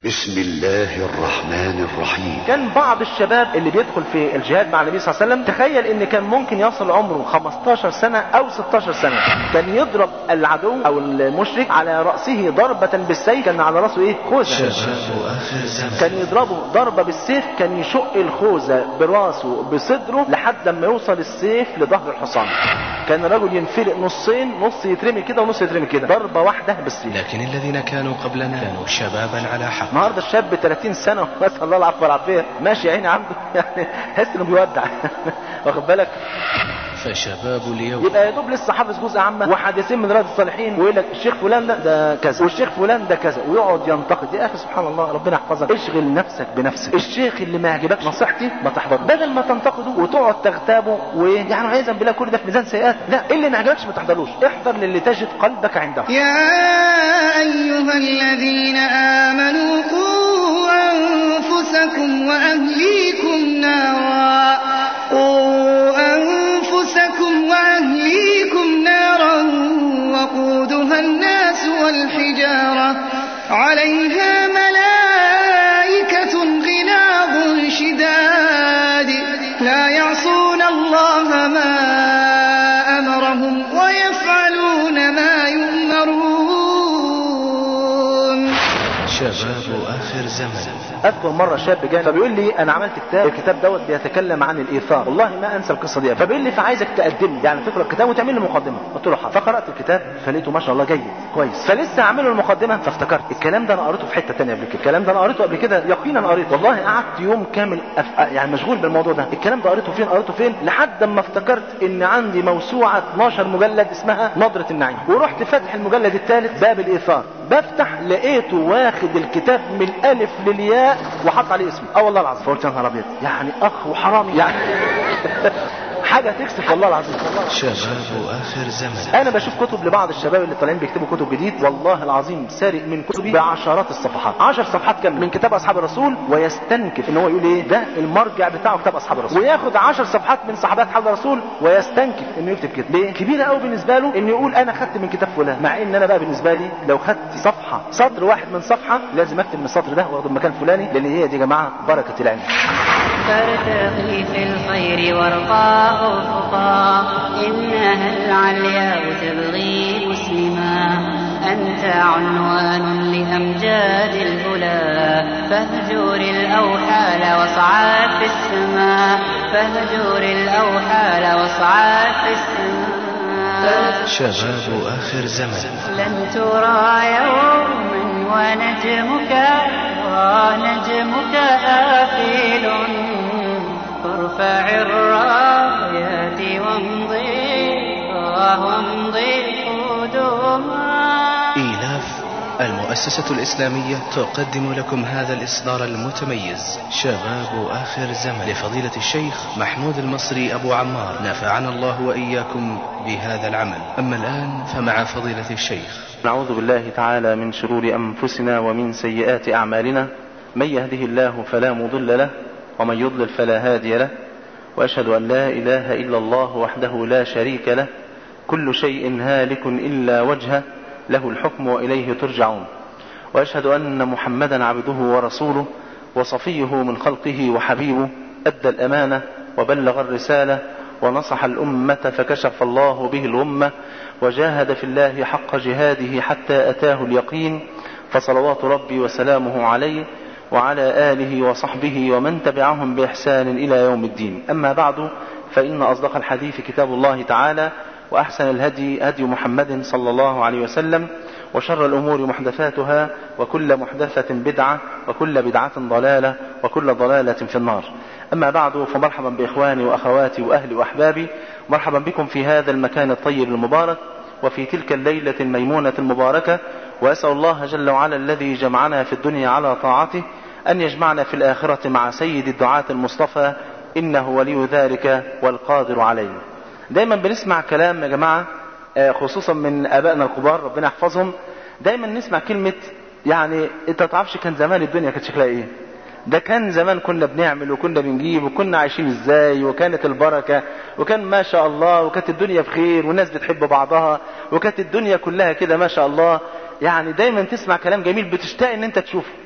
بسم الله الرحمن الرحيم كان بعض الشباب اللي بيدخل في الجهاد مع النبي صلى الله عليه وسلم تخيل ان كان ممكن يصل عمره 15 سنة او 16 سنة كان يضرب العدو او المشرك على رأسه ضربة بالسيف كان على رأسه ايه خوذة شباب آخر زمن كان يضربه ضربة بالسيف كان يشق الخوذة براسه بصدره لحد ما يوصل السيف لظهر الحصان كان الرجل ينفلق نصين نص يترمي كده ونص يترمي كده ضربة واحدة بالسيف لكن الذين كانوا قبلنا كانوا شبابا على حق النهارده الشاب 30 سنه نسال الله العفو والعافيه ماشي يا عيني عنده يعني تحس انه بيودع واخد بالك فشباب اليوم يبقى يا دوب لسه حافظ جزء عامه وحديثين من رياض الصالحين ويقول لك الشيخ فلان ده, ده كذا والشيخ فلان ده كذا ويقعد ينتقد يا اخي سبحان الله ربنا يحفظك اشغل نفسك بنفسك الشيخ اللي ما يعجبك نصيحتي ما تحضره بدل ما تنتقده وتقعد تغتابه ويعني عايزا بالله كل ده في ميزان سيئات لا اللي ما يعجبكش ما تحضروش احضر للي تجد قلبك عنده يا أيها الذين آمنوا قوا أنفسكم وأهليكم نارا قوا أنفسكم وأهليكم نارا وقودها الناس والحجارة عليها ملائكة غلاظ شداد لا يعصون الله ما أمرهم ويفعلون ما يؤمرون شباب آخر زمن اذكر مره شاب جاني فبيقول لي انا عملت كتاب الكتاب دوت بيتكلم عن الايثار والله ما انسى القصه دي فبيقول لي فعايزك تقدم لي يعني تقرا الكتاب وتعمل لي مقدمه قلت له حاضر فقرات الكتاب فلقيته ما شاء الله جيد كويس فلسه اعمل له المقدمه فافتكرت الكلام ده انا قريته في حته ثانيه قبل كده الكلام ده انا قريته قبل كده يقينا قريته والله قعدت يوم كامل أف... يعني مشغول بالموضوع ده الكلام ده قريته فين قريته فين لحد اما افتكرت ان عندي موسوعه 12 مجلد اسمها نظره النعيم ورحت فاتح المجلد الثالث باب الايثار بفتح لقيته واخد الكتاب من الالف للياء وحط عليه اسمه اه والله العظيم فقلت يا نهار ابيض يعني اخ وحرامي يعني حاجه تكسف والله العظيم والله شباب آخر زمن انا بشوف كتب لبعض الشباب اللي طالعين بيكتبوا كتب جديد والله العظيم سارق من كتبي بعشرات الصفحات عشر صفحات كامله من كتاب اصحاب الرسول ويستنكف ان هو يقول ايه ده المرجع بتاعه كتاب اصحاب الرسول وياخد عشر صفحات من صحابات اصحاب الرسول ويستنكف انه يكتب كده ليه كبيره قوي بالنسبه له انه يقول انا خدت من كتاب فلان مع ان انا بقى بالنسبه لي لو خدت صفحه سطر واحد من صفحه لازم اكتب من السطر ده واخده مكان فلاني لان هي دي يا جماعه بركه العلم فارتقي في الخير وارقى أفقا إنها العلياء تبغي مسلما أنت عنوان لأمجاد الأولى فاهجر الأوحال واصعد في السماء فاهجر الأوحال واصعد في السماء شباب آخر زمن لن ترى يوما ونجمك ونجمك آفل فارفع الرايات وامضي وامضي قدما إيلاف المؤسسة الإسلامية تقدم لكم هذا الإصدار المتميز شباب آخر زمن لفضيلة الشيخ محمود المصري أبو عمار نفعنا الله وإياكم بهذا العمل أما الآن فمع فضيلة الشيخ نعوذ بالله تعالى من شرور أنفسنا ومن سيئات أعمالنا من يهده الله فلا مضل له ومن يضلل فلا هادي له وأشهد أن لا إله إلا الله وحده لا شريك له كل شيء هالك إلا وجهه له الحكم وإليه ترجعون وأشهد أن محمدا عبده ورسوله وصفيه من خلقه وحبيبه أدى الأمانة وبلغ الرسالة ونصح الأمة فكشف الله به الغمة وجاهد في الله حق جهاده حتى أتاه اليقين فصلوات ربي وسلامه عليه وعلى آله وصحبه ومن تبعهم بإحسان إلى يوم الدين أما بعد فإن أصدق الحديث كتاب الله تعالى وأحسن الهدي هدي محمد صلى الله عليه وسلم وشر الأمور محدثاتها وكل محدثة بدعة وكل بدعة ضلالة وكل ضلالة في النار أما بعد فمرحبا بإخواني وأخواتي وأهلي وأحبابي مرحبا بكم في هذا المكان الطيب المبارك وفي تلك الليلة الميمونة المباركة وأسأل الله جل وعلا الذي جمعنا في الدنيا على طاعته أن يجمعنا في الآخرة مع سيد الدعاة المصطفى إنه ولي ذلك والقادر عليه دايما بنسمع كلام يا جماعة خصوصا من آبائنا الكبار ربنا يحفظهم دايما نسمع كلمة يعني انت تعرفش كان زمان الدنيا كانت شكلها ايه ده كان زمان كنا بنعمل وكنا بنجيب وكنا عايشين ازاي وكانت البركة وكان ما شاء الله وكانت الدنيا بخير والناس بتحب بعضها وكانت الدنيا كلها كده ما شاء الله يعني دايما تسمع كلام جميل بتشتاق ان انت تشوفه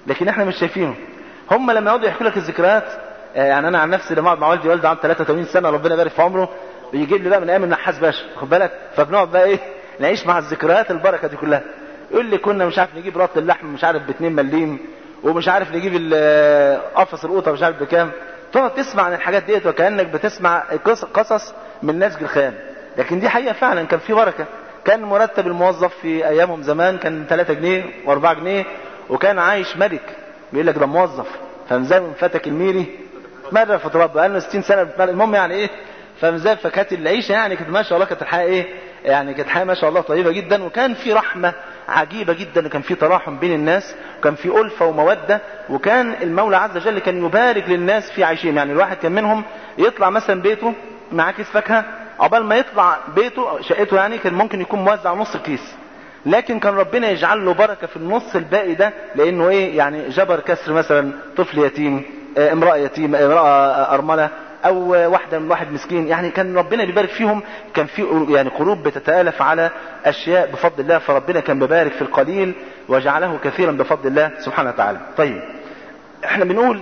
لكن احنا مش شايفينهم هم لما يقعدوا يحكوا لك الذكريات آه، يعني انا عن نفسي لما اقعد مع والدي والدي عنده 83 سنه ربنا يبارك في عمره بيجيب لي بقى من ايام النحاس باشا واخد بالك فبنقعد بقى ايه نعيش مع الذكريات البركه دي كلها يقول لي كنا مش عارف نجيب ربط اللحم مش عارف ب 2 مليم ومش عارف نجيب ال- قفص القوطه مش عارف بكام تقعد تسمع عن الحاجات ديت وكانك بتسمع قص- قصص من نسج الخيال لكن دي حقيقه فعلا كان في بركه كان مرتب الموظف في ايامهم زمان كان 3 جنيه و4 جنيه وكان عايش ملك بيقول لك ده موظف فمزاي من فتك الميري مره في تراب بقى له 60 سنه بتمرق. المهم يعني ايه فمزاي فكانت العيشه يعني كانت ما شاء الله كانت الحياه ايه يعني كانت حياه ما شاء الله طيبه جدا وكان في رحمه عجيبه جدا وكان في تراحم بين الناس وكان في الفه وموده وكان المولى عز وجل كان يبارك للناس في عيشهم يعني الواحد كان منهم يطلع مثلا بيته معاه كيس فاكهه عقبال ما يطلع بيته شقته يعني كان ممكن يكون موزع نص الكيس لكن كان ربنا يجعل له بركه في النص الباقي ده لانه ايه يعني جبر كسر مثلا طفل يتيم آه، امراه يتيم امراه ارمله او واحده من واحد مسكين يعني كان ربنا بيبارك فيهم كان في يعني قلوب بتتالف على اشياء بفضل الله فربنا كان بيبارك في القليل وجعله كثيرا بفضل الله سبحانه وتعالى طيب احنا بنقول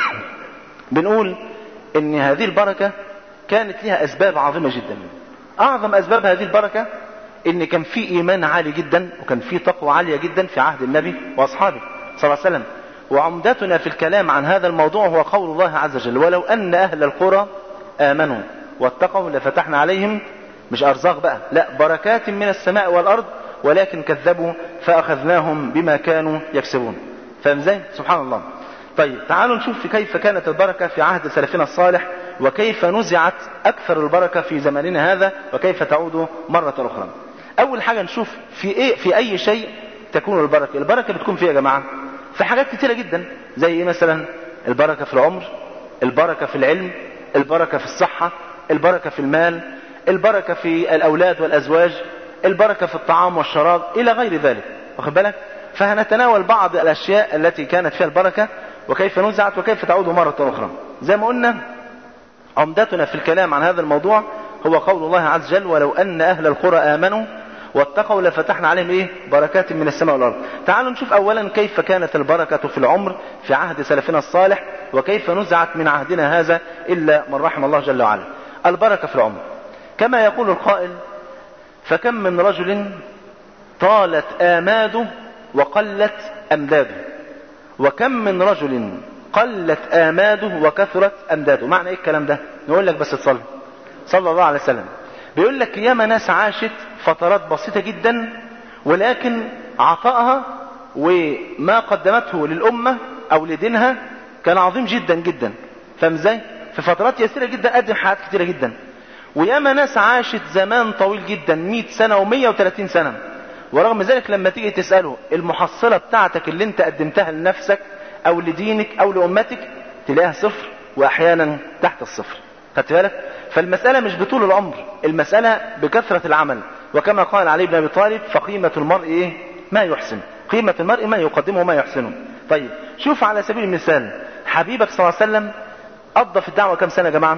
بنقول ان هذه البركه كانت لها اسباب عظيمه جدا اعظم اسباب هذه البركه ان كان في ايمان عالي جدا وكان في تقوى عاليه جدا في عهد النبي واصحابه صلى الله عليه وسلم وعمدتنا في الكلام عن هذا الموضوع هو قول الله عز وجل ولو ان اهل القرى امنوا واتقوا لفتحنا عليهم مش ارزاق بقى لا بركات من السماء والارض ولكن كذبوا فاخذناهم بما كانوا يكسبون فاهم ازاي سبحان الله طيب تعالوا نشوف كيف كانت البركه في عهد سلفنا الصالح وكيف نزعت اكثر البركه في زماننا هذا وكيف تعود مره اخرى اول حاجه نشوف في ايه في اي شيء تكون البركه البركه بتكون فيه يا جماعه في حاجات كتيره جدا زي ايه مثلا البركه في العمر البركه في العلم البركه في الصحه البركه في المال البركه في الاولاد والازواج البركه في الطعام والشراب الى غير ذلك واخد بالك فهنتناول بعض الاشياء التي كانت فيها البركه وكيف نزعت وكيف تعود مره اخرى زي ما قلنا عمدتنا في الكلام عن هذا الموضوع هو قول الله عز وجل ولو ان اهل القرى امنوا واتقوا لفتحنا عليهم ايه بركات من السماء والارض تعالوا نشوف اولا كيف كانت البركه في العمر في عهد سلفنا الصالح وكيف نزعت من عهدنا هذا الا من رحم الله جل وعلا البركه في العمر كما يقول القائل فكم من رجل طالت آماده وقلت أمداده وكم من رجل قلت آماده وكثرت أمداده معنى إيه الكلام ده نقول لك بس تصلي صلى الله عليه وسلم بيقول لك ياما ناس عاشت فترات بسيطة جدا ولكن عطائها وما قدمته للأمة أو لدينها كان عظيم جدا جدا فاهم ازاي؟ في فترات يسيرة جدا قدم حاجات كتيرة جدا وياما ناس عاشت زمان طويل جدا 100 سنة و130 سنة ورغم ذلك لما تيجي تسأله المحصلة بتاعتك اللي انت قدمتها لنفسك او لدينك او لأمتك تلاقيها صفر واحيانا تحت الصفر خدت بالك فالمسألة مش بطول العمر المسألة بكثرة العمل وكما قال علي بن ابي طالب فقيمة المرء ايه ما يحسن قيمة المرء ما يقدمه وما يحسنه طيب شوف على سبيل المثال حبيبك صلى الله عليه وسلم قضى في الدعوة كم سنة يا جماعة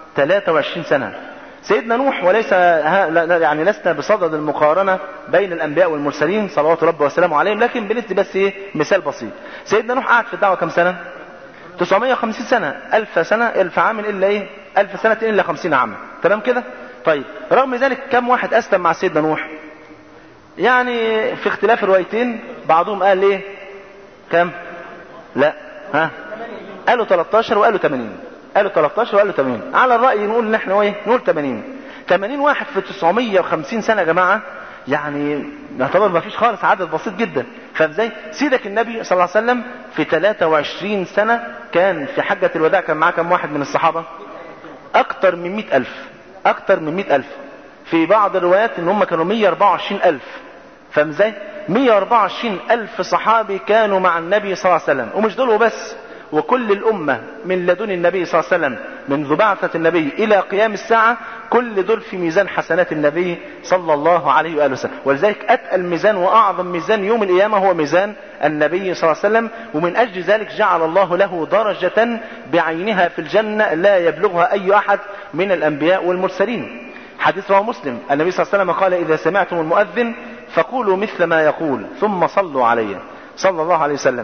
23 سنة سيدنا نوح وليس ها لا يعني لسنا بصدد المقارنة بين الأنبياء والمرسلين صلوات ربي وسلامه عليهم لكن بندي بس إيه مثال بسيط سيدنا نوح قعد في الدعوة كم سنة 950 سنة ألف سنة ألف عام إلا إيه ألف سنة إلا 50 عام تمام كده طيب رغم ذلك كم واحد أسلم مع سيدنا نوح يعني في اختلاف الروايتين بعضهم قال إيه كم لا ها قالوا 13 وقالوا 80 قالوا 13 وقالوا 80 على الرأي نقول ان احنا ايه نقول 80 80 واحد في 950 سنة يا جماعة يعني يعتبر ما فيش خالص عدد بسيط جدا فاهم ازاي سيدك النبي صلى الله عليه وسلم في 23 سنة كان في حجة الوداع كان معاه كم واحد من الصحابة اكتر من 100 الف اكتر من 100 الف في بعض الروايات ان هم كانوا 124 الف فاهم ازاي 124 الف صحابي كانوا مع النبي صلى الله عليه وسلم ومش دول وبس وكل الأمة من لدن النبي صلى الله عليه وسلم منذ بعثة النبي إلى قيام الساعة كل دول في ميزان حسنات النبي صلى الله عليه وآله وسلم ولذلك أتقل ميزان وأعظم ميزان يوم القيامة هو ميزان النبي صلى الله عليه وسلم ومن أجل ذلك جعل الله له درجة بعينها في الجنة لا يبلغها أي أحد من الأنبياء والمرسلين حديث رواه مسلم النبي صلى الله عليه وسلم قال إذا سمعتم المؤذن فقولوا مثل ما يقول ثم صلوا عليه صلى الله عليه وسلم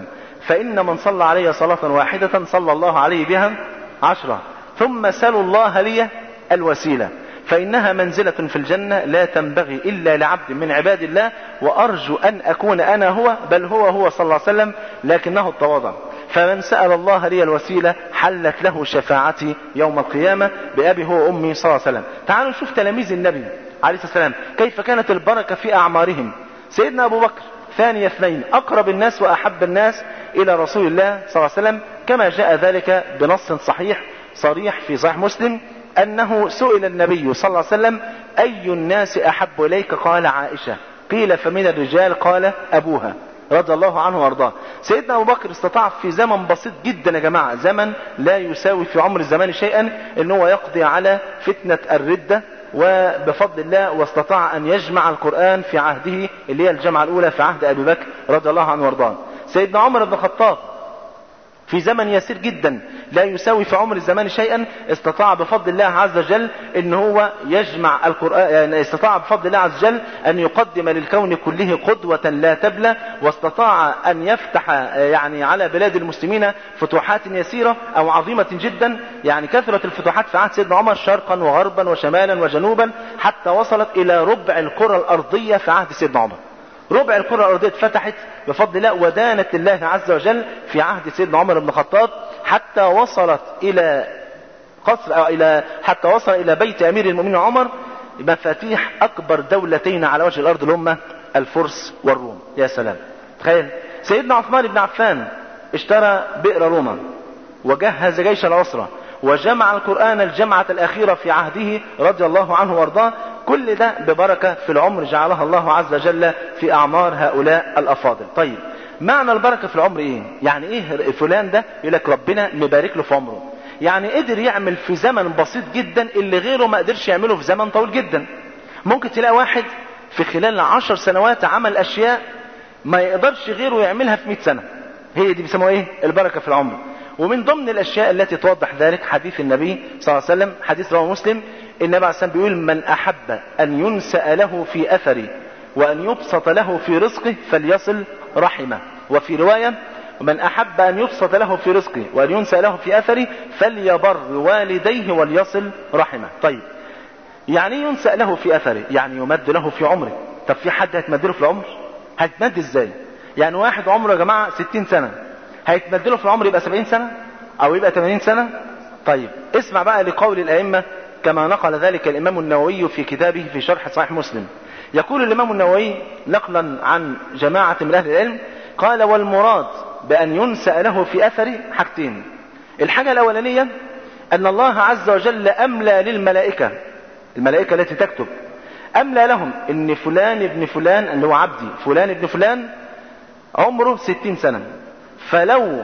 فإن من صلى علي صلاة واحدة صلى الله عليه بها عشرة ثم سلوا الله لي الوسيلة فإنها منزلة في الجنة لا تنبغي إلا لعبد من عباد الله وأرجو أن أكون أنا هو بل هو هو صلى الله عليه وسلم لكنه التواضع فمن سأل الله لي الوسيلة حلت له شفاعتي يوم القيامة بأبي هو أمي صلى الله عليه وسلم تعالوا نشوف تلاميذ النبي عليه الصلاة والسلام كيف كانت البركة في أعمارهم سيدنا أبو بكر ثاني اثنين أقرب الناس وأحب الناس إلى رسول الله صلى الله عليه وسلم كما جاء ذلك بنص صحيح صريح في صحيح مسلم أنه سئل النبي صلى الله عليه وسلم أي الناس أحب إليك قال عائشة قيل فمن الرجال قال أبوها رضي الله عنه وارضاه سيدنا ابو بكر استطاع في زمن بسيط جدا يا جماعه زمن لا يساوي في عمر الزمان شيئا ان هو يقضي على فتنه الرده وبفضل الله واستطاع ان يجمع القران في عهده اللي هي الجمعه الاولى في عهد ابي بكر رضي الله عنه وارضاه سيدنا عمر بن الخطاب في زمن يسير جدا لا يساوي في عمر الزمان شيئا استطاع بفضل الله عز وجل ان هو يجمع القرآن يعني استطاع بفضل الله عز وجل ان يقدم للكون كله قدوة لا تبلى واستطاع ان يفتح يعني على بلاد المسلمين فتوحات يسيرة او عظيمة جدا يعني كثرة الفتوحات في عهد سيدنا عمر شرقا وغربا وشمالا وجنوبا حتى وصلت الى ربع الكرة الارضية في عهد سيدنا عمر ربع الكرة الأرضية اتفتحت بفضل الله ودانت لله عز وجل في عهد سيدنا عمر بن الخطاب حتى وصلت إلى قصر أو إلى حتى وصل إلى بيت أمير المؤمنين عمر مفاتيح أكبر دولتين على وجه الأرض اللي هم الفرس والروم يا سلام تخيل سيدنا عثمان بن عفان اشترى بئر روما وجهز جيش العسرة وجمع القرآن الجمعة الأخيرة في عهده رضي الله عنه وارضاه كل ده ببركة في العمر جعلها الله عز وجل في أعمار هؤلاء الأفاضل طيب معنى البركة في العمر ايه يعني ايه فلان ده يقول لك ربنا مبارك له في عمره يعني قدر يعمل في زمن بسيط جدا اللي غيره ما قدرش يعمله في زمن طويل جدا ممكن تلاقي واحد في خلال عشر سنوات عمل اشياء ما يقدرش غيره يعملها في 100 سنة هي دي بيسموها ايه البركة في العمر ومن ضمن الاشياء التي توضح ذلك حديث النبي صلى الله عليه وسلم حديث رواه مسلم النبي عليه الصلاه بيقول من احب ان ينسأ له في اثره وان يبسط له في رزقه فليصل رحمه وفي روايه من احب ان يبسط له في رزقه وان ينسأ له في اثره فليبر والديه وليصل رحمه طيب يعني ايه ينسأ له في اثره يعني يمد له في عمره طب في حد هيتمد له في العمر هيتمد ازاي يعني واحد عمره يا جماعه 60 سنه هيتمد له في العمر يبقى 70 سنة او يبقى 80 سنة طيب اسمع بقى لقول الائمة كما نقل ذلك الامام النووي في كتابه في شرح صحيح مسلم يقول الامام النووي نقلا عن جماعة من اهل العلم قال والمراد بان ينسأ له في اثره حاجتين الحاجة الاولانية ان الله عز وجل املى للملائكة الملائكة التي تكتب املى لهم ان فلان ابن فلان اللي هو عبدي فلان ابن فلان عمره ستين سنة فلو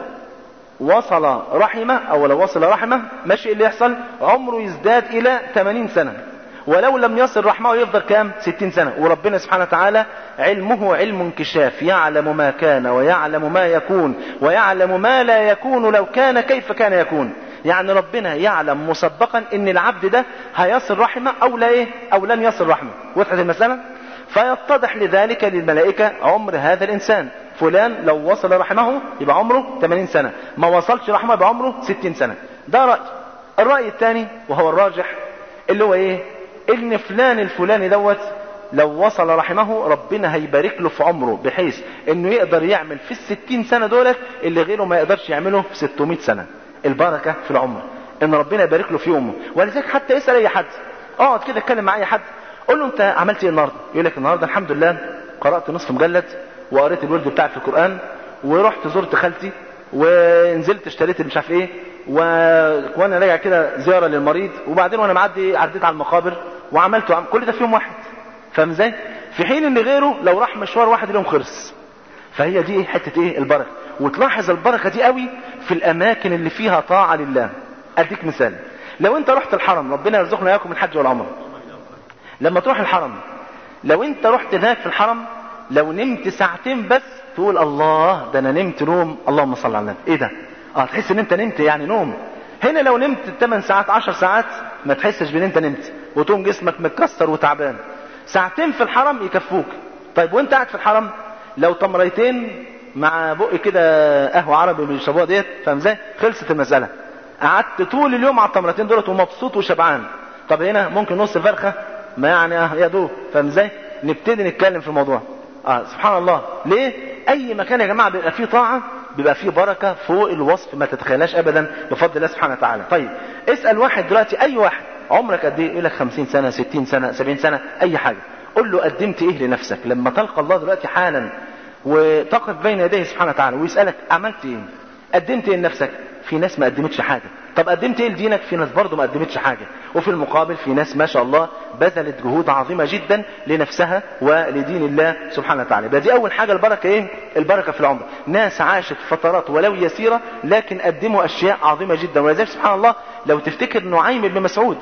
وصل رحمه او لو وصل رحمه ماشي اللي يحصل عمره يزداد الى 80 سنة ولو لم يصل رحمه يفضل كام 60 سنة وربنا سبحانه وتعالى علمه علم انكشاف يعلم ما كان ويعلم ما يكون ويعلم ما لا يكون لو كان كيف كان يكون يعني ربنا يعلم مسبقا ان العبد ده هيصل رحمه او لا ايه او لن يصل رحمه وضحت المسألة فيتضح لذلك للملائكة عمر هذا الانسان فلان لو وصل رحمه يبقى عمره 80 سنة ما وصلش رحمه يبقى عمره 60 سنة ده رأي الرأي الثاني وهو الراجح اللي هو ايه ان فلان الفلاني دوت لو وصل رحمه ربنا هيبارك له في عمره بحيث انه يقدر يعمل في الستين سنة دولت اللي غيره ما يقدرش يعمله في 600 سنة البركة في العمر ان ربنا يبارك له في يومه ولذلك حتى اسأل اي حد اقعد كده اتكلم مع اي حد قول له انت عملت ايه النهارده يقول لك النهارده الحمد لله قرأت نصف مجلد وقريت الورد بتاعي في القرآن ورحت زرت خالتي ونزلت اشتريت مش عارف ايه و... وانا راجع كده زيارة للمريض وبعدين وانا معدي عديت على المقابر وعملت وعم... كل ده في يوم واحد فاهم ازاي؟ في حين ان غيره لو راح مشوار واحد اليوم خلص فهي دي حتة ايه البركة وتلاحظ البركة دي قوي في الاماكن اللي فيها طاعة لله اديك مثال لو انت رحت الحرم ربنا يرزقنا اياكم الحج والعمره لما تروح الحرم لو انت رحت هناك في الحرم لو نمت ساعتين بس تقول الله ده انا نمت نوم اللهم صل على النبي ايه ده اه تحس ان انت نمت يعني نوم هنا لو نمت 8 ساعات 10 ساعات ما تحسش بان انت نمت وتقوم جسمك متكسر وتعبان ساعتين في الحرم يكفوك طيب وانت قاعد في الحرم لو تمريتين مع بق كده قهوه عربي بيشربوها ديت فاهم ازاي خلصت المساله قعدت طول اليوم على التمرتين دولت ومبسوط وشبعان طب هنا ممكن نص فرخه ما يعني اه يا دوب فاهم ازاي نبتدي نتكلم في الموضوع اه سبحان الله ليه اي مكان يا جماعه بيبقى فيه طاعه بيبقى فيه بركه فوق الوصف ما تتخيلهاش ابدا بفضل الله سبحانه وتعالى طيب اسال واحد دلوقتي اي واحد عمرك قد ايه يقول لك 50 سنه 60 سنه 70 سنه اي حاجه قول له قدمت ايه لنفسك لما تلقى الله دلوقتي حالا وتقف بين يديه سبحانه وتعالى ويسالك عملت ايه قدمت ايه لنفسك في ناس ما قدمتش حاجه طب قدمت ايه لدينك في ناس برضه ما قدمتش حاجه وفي المقابل في ناس ما شاء الله بذلت جهود عظيمه جدا لنفسها ولدين الله سبحانه وتعالى يبقى دي اول حاجه البركه ايه البركه في العمر ناس عاشت فترات ولو يسيره لكن قدموا اشياء عظيمه جدا ولذلك سبحان الله لو تفتكر نعيم بن مسعود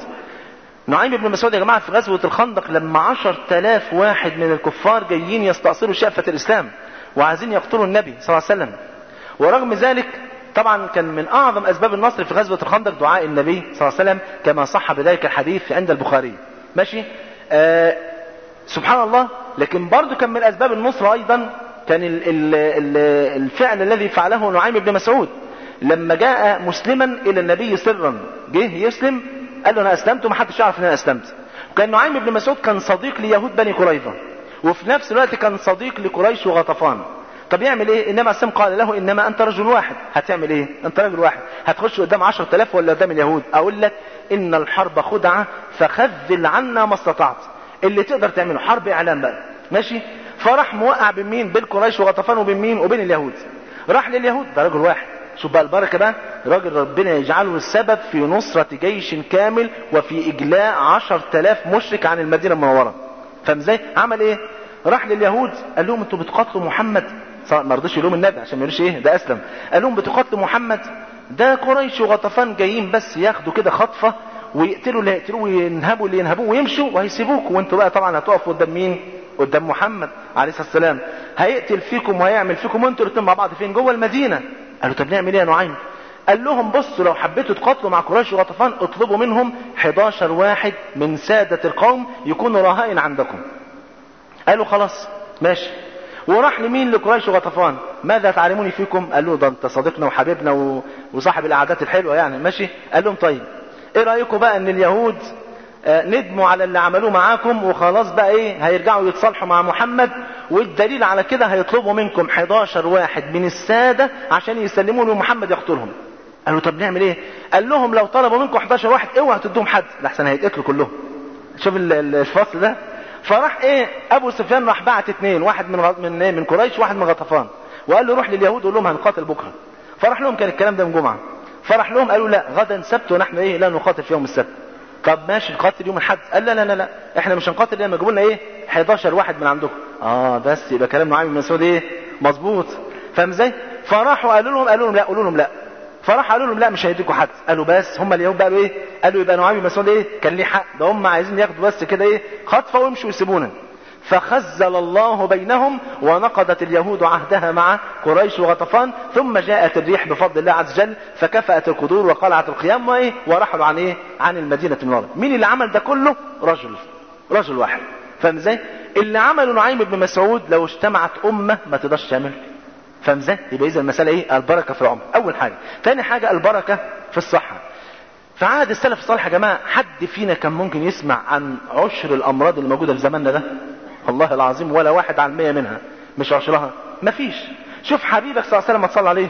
نعيم بن مسعود يا جماعه في غزوه الخندق لما عشر تلاف واحد من الكفار جايين يستأصلوا شأفة الاسلام وعايزين يقتلوا النبي صلى الله عليه وسلم ورغم ذلك طبعا كان من اعظم اسباب النصر في غزوه الخندق دعاء النبي صلى الله عليه وسلم كما صح بذلك الحديث عند البخاري ماشي آه سبحان الله لكن برضه كان من اسباب النصر ايضا كان ال ال ال الفعل الذي فعله نعيم بن مسعود لما جاء مسلما الى النبي سرا جه يسلم قال له انا اسلمت وما حدش يعرف ان انا اسلمت وكان نعيم بن مسعود كان صديق ليهود بني قريظه وفي نفس الوقت كان صديق لقريش وغطفان طب يعمل ايه انما السم قال له انما انت رجل واحد هتعمل ايه انت رجل واحد هتخش قدام عشر تلاف ولا قدام اليهود اقول لك ان الحرب خدعة فخذل عنا ما استطعت اللي تقدر تعمله حرب اعلام بقى ماشي فراح موقع بين مين بين قريش وغطفان وبين مين وبين اليهود راح لليهود ده رجل واحد شوف بقى البركه بقى راجل ربنا يجعله السبب في نصرة جيش كامل وفي اجلاء عشر تلاف مشرك عن المدينة المنورة فاهم ازاي عمل ايه راح لليهود قال لهم انتوا بتقاتلوا محمد ما رضيش يلوم النبي عشان ما يقولش ايه ده اسلم قال لهم بتقاتلوا محمد ده قريش وغطفان جايين بس ياخدوا كده خطفه ويقتلوا اللي يقتلوه وينهبوا اللي ينهبوه ويمشوا وهيسيبوكوا وانتوا بقى طبعا هتقفوا قدام مين؟ قدام محمد عليه الصلاه والسلام هيقتل فيكم وهيعمل فيكم وانتوا الاثنين مع بعض فين؟ جوه المدينه قالوا طب نعمل ايه يا نعيم؟ قال لهم بصوا لو حبيتوا تقاتلوا مع قريش وغطفان اطلبوا منهم 11 واحد من سادة القوم يكونوا رهائن عندكم قالوا خلاص ماشي وراح لمين لقريش وغطفان ماذا تعلموني فيكم قال له ده انت صديقنا وحبيبنا و... وصاحب القعدات الحلوه يعني ماشي قال لهم طيب ايه رايكم بقى ان اليهود آه ندموا على اللي عملوه معاكم وخلاص بقى ايه هيرجعوا يتصالحوا مع محمد والدليل على كده هيطلبوا منكم 11 واحد من الساده عشان يسلموا لمحمد يقتلهم قالوا طب نعمل ايه قال لهم لو طلبوا منكم 11 واحد اوعوا تدوهم حد لحسن هيتقتلوا كلهم شوف الفصل ده فراح ايه ابو سفيان راح بعت اثنين واحد من غ... من إيه؟ من قريش واحد من غطفان وقال له روح لليهود وقول لهم هنقاتل بكره فراح لهم كان الكلام ده من جمعه فراح لهم قالوا لا غدا سبت ونحن ايه لا نقاتل في يوم السبت طب ماشي نقاتل يوم الاحد قال لا لا لا لا احنا مش هنقاتل لما يجيبوا لنا ايه 11 واحد من عندكم اه بس يبقى كلام نعيم بن مسعود ايه مظبوط فاهم ازاي فراحوا قالوا لهم قالوا لهم لا قولوا لهم لا فراح قالوا لهم لا مش هيديكوا حد قالوا بس هم اليهود قالوا ايه قالوا يبقى نعيم بن مسعود ايه كان ليه حق ده هم عايزين ياخدوا بس كده ايه خطفه ويمشوا ويسيبونا فخزل الله بينهم ونقضت اليهود عهدها مع قريش وغطفان ثم جاءت الريح بفضل الله عز وجل فكفأت القدور وقلعت القيام وايه ورحلوا عن ايه عن المدينة المنورة مين اللي عمل ده كله رجل رجل واحد فاهم ازاي اللي عمله نعيم بن مسعود لو اجتمعت امة ما تقدرش تعمل فاهم ازاي يبقى اذا المسألة ايه البركة في العمر اول حاجة تاني حاجة البركة في الصحة في عهد السلف الصالح يا جماعة حد فينا كان ممكن يسمع عن عشر الامراض اللي موجودة في زماننا ده والله العظيم ولا واحد على المية منها مش عشرها مفيش شوف حبيبك صلى الله عليه وسلم صلى عليه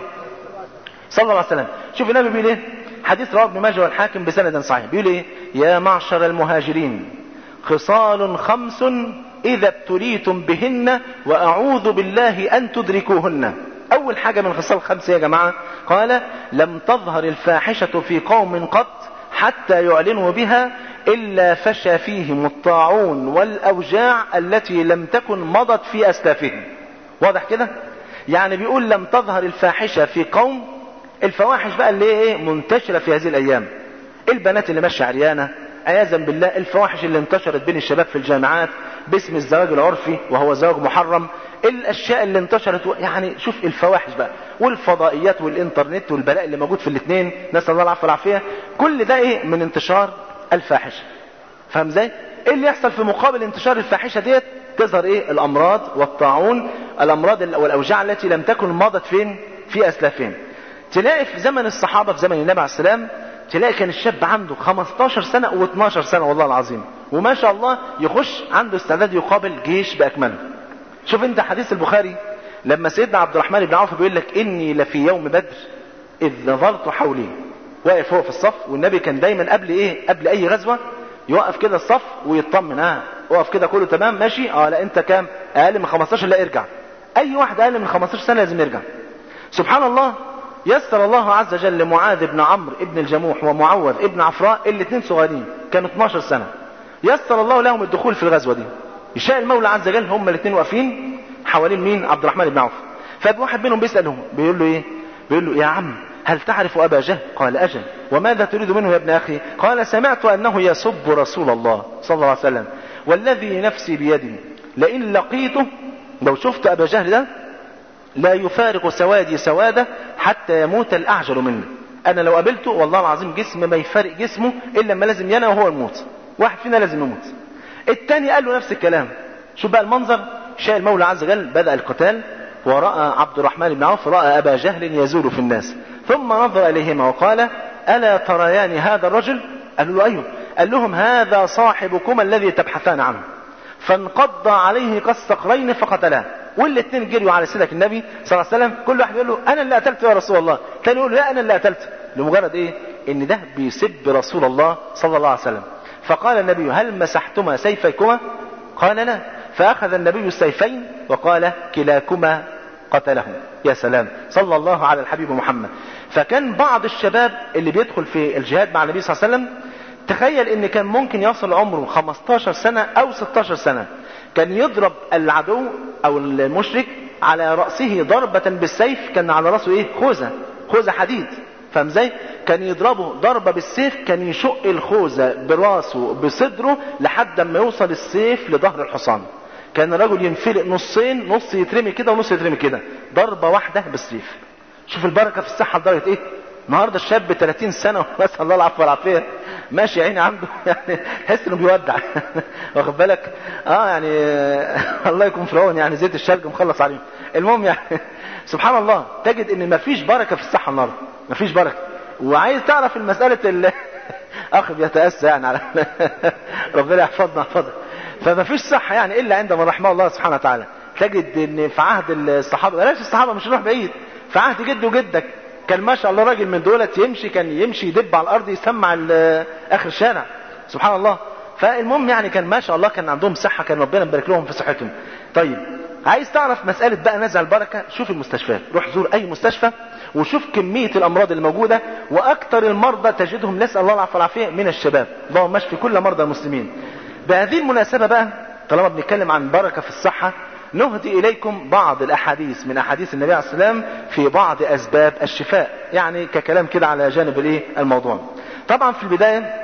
صلى الله عليه وسلم شوف النبي بيقول ايه حديث رواه ابن ماجه والحاكم بسند صحيح بيقول ايه يا معشر المهاجرين خصال خمس اذا ابتليتم بهن واعوذ بالله ان تدركوهن اول حاجة من خصال خمسة يا جماعة قال لم تظهر الفاحشة في قوم قط حتى يعلنوا بها إلا فشى فيهم الطاعون والأوجاع التي لم تكن مضت في أسلافهم واضح كده يعني بيقول لم تظهر الفاحشة في قوم الفواحش بقى اللي ايه منتشرة في هذه الأيام البنات اللي ماشية عريانة عياذا بالله الفواحش اللي انتشرت بين الشباب في الجامعات باسم الزواج العرفي وهو زواج محرم الاشياء اللي انتشرت يعني شوف الفواحش بقى والفضائيات والانترنت والبلاء اللي موجود في الاثنين نسال الله العفو والعافيه كل ده ايه من انتشار الفاحشه فاهم ازاي ايه اللي يحصل في مقابل انتشار الفاحشه ديت تظهر ايه الامراض والطاعون الامراض والاوجاع التي لم تكن مضت فين في اسلافهم تلاقي في زمن الصحابه في زمن النبي عليه السلام تلاقي كان الشاب عنده 15 سنه و12 سنه والله العظيم وما شاء الله يخش عنده استعداد يقابل جيش باكمله شوف انت حديث البخاري لما سيدنا عبد الرحمن بن عوف بيقول لك اني لفي يوم بدر اذ نظرت حولي واقف هو في الصف والنبي كان دايما قبل ايه قبل اي غزوه يوقف كده الصف ويطمن اه اقف كده كله تمام ماشي اه لا انت كام اقل من 15 لا ارجع اي واحد اقل من 15 سنه لازم يرجع سبحان الله يسر الله عز وجل لمعاذ بن عمرو ابن الجموح ومعوذ ابن عفراء الاثنين صغيرين كانوا 12 سنه يسر الله لهم الدخول في الغزوه دي يشاء المولى عز وجل هم الاثنين واقفين حوالين مين عبد الرحمن بن عوف فواحد منهم بيسالهم بيقول له ايه بيقول له يا عم هل تعرف ابا جهل قال اجل وماذا تريد منه يا ابن اخي قال سمعت انه يسب رسول الله صلى الله عليه وسلم والذي نفسي بيدي لئن لقيته لو شفت ابا جهل ده لا يفارق سوادي سواده حتى يموت الاعجل منه انا لو قابلته والله العظيم جسم ما يفارق جسمه الا لما لازم ينام وهو يموت واحد فينا لازم يموت التاني قال له نفس الكلام شوف بقى المنظر شاء المولى عز وجل بدأ القتال ورأى عبد الرحمن بن عوف رأى أبا جهل يزول في الناس ثم نظر إليهما وقال ألا تريان هذا الرجل قالوا له أيوه قال لهم هذا صاحبكما الذي تبحثان عنه فانقض عليه كالصقرين فقتلاه والاثنين جريوا على سيدك النبي صلى الله عليه وسلم كل واحد يقول له انا اللي قتلته يا رسول الله الثاني يقول له لا انا اللي قتلته لمجرد ايه ان ده بيسب رسول الله صلى الله عليه وسلم فقال النبي هل مسحتما سيفيكما قال لا فأخذ النبي السيفين وقال كلاكما قتله يا سلام صلى الله على الحبيب محمد فكان بعض الشباب اللي بيدخل في الجهاد مع النبي صلى الله عليه وسلم تخيل ان كان ممكن يصل عمره 15 سنة او 16 سنة كان يضرب العدو او المشرك على رأسه ضربة بالسيف كان على رأسه ايه خوذة خوذة حديد فاهم ازاي؟ كان يضربه ضربه بالسيف كان يشق الخوذه براسه بصدره لحد ما يوصل السيف لظهر الحصان. كان الرجل ينفلق نصين نص يترمي كده ونص يترمي كده ضربه واحده بالسيف. شوف البركه في الصحه لدرجه ايه؟ النهارده الشاب ب 30 سنه نسال الله العفو والعافيه ماشي يا عيني عنده يعني تحس انه بيودع واخد بالك اه يعني الله يكون في العون يعني زيت الشلج مخلص عليهم المهم يعني سبحان الله تجد ان مفيش بركه في الصحه النهارده مفيش بركه وعايز تعرف المساله اللي اخ بيتاسى يعني على ربنا يحفظنا يحفظك فمفيش صحه يعني الا عند من رحمه الله سبحانه وتعالى تجد ان في عهد الصحابه بلاش الصحابه مش نروح بعيد في عهد جد وجدك كان ما شاء الله راجل من دولت يمشي كان يمشي يدب على الارض يسمع اخر الشارع سبحان الله فالمهم يعني كان ما شاء الله كان عندهم صحه كان ربنا مبارك لهم في صحتهم طيب عايز تعرف مسألة بقى نزع البركة شوف المستشفيات روح زور أي مستشفى وشوف كمية الأمراض الموجودة وأكثر المرضى تجدهم نسأل الله العفو والعافية من الشباب اللهم اشفي كل مرضى المسلمين بهذه المناسبة بقى طالما بنتكلم عن بركة في الصحة نهدي إليكم بعض الأحاديث من أحاديث النبي عليه السلام في بعض أسباب الشفاء يعني ككلام كده على جانب الإيه الموضوع طبعا في البداية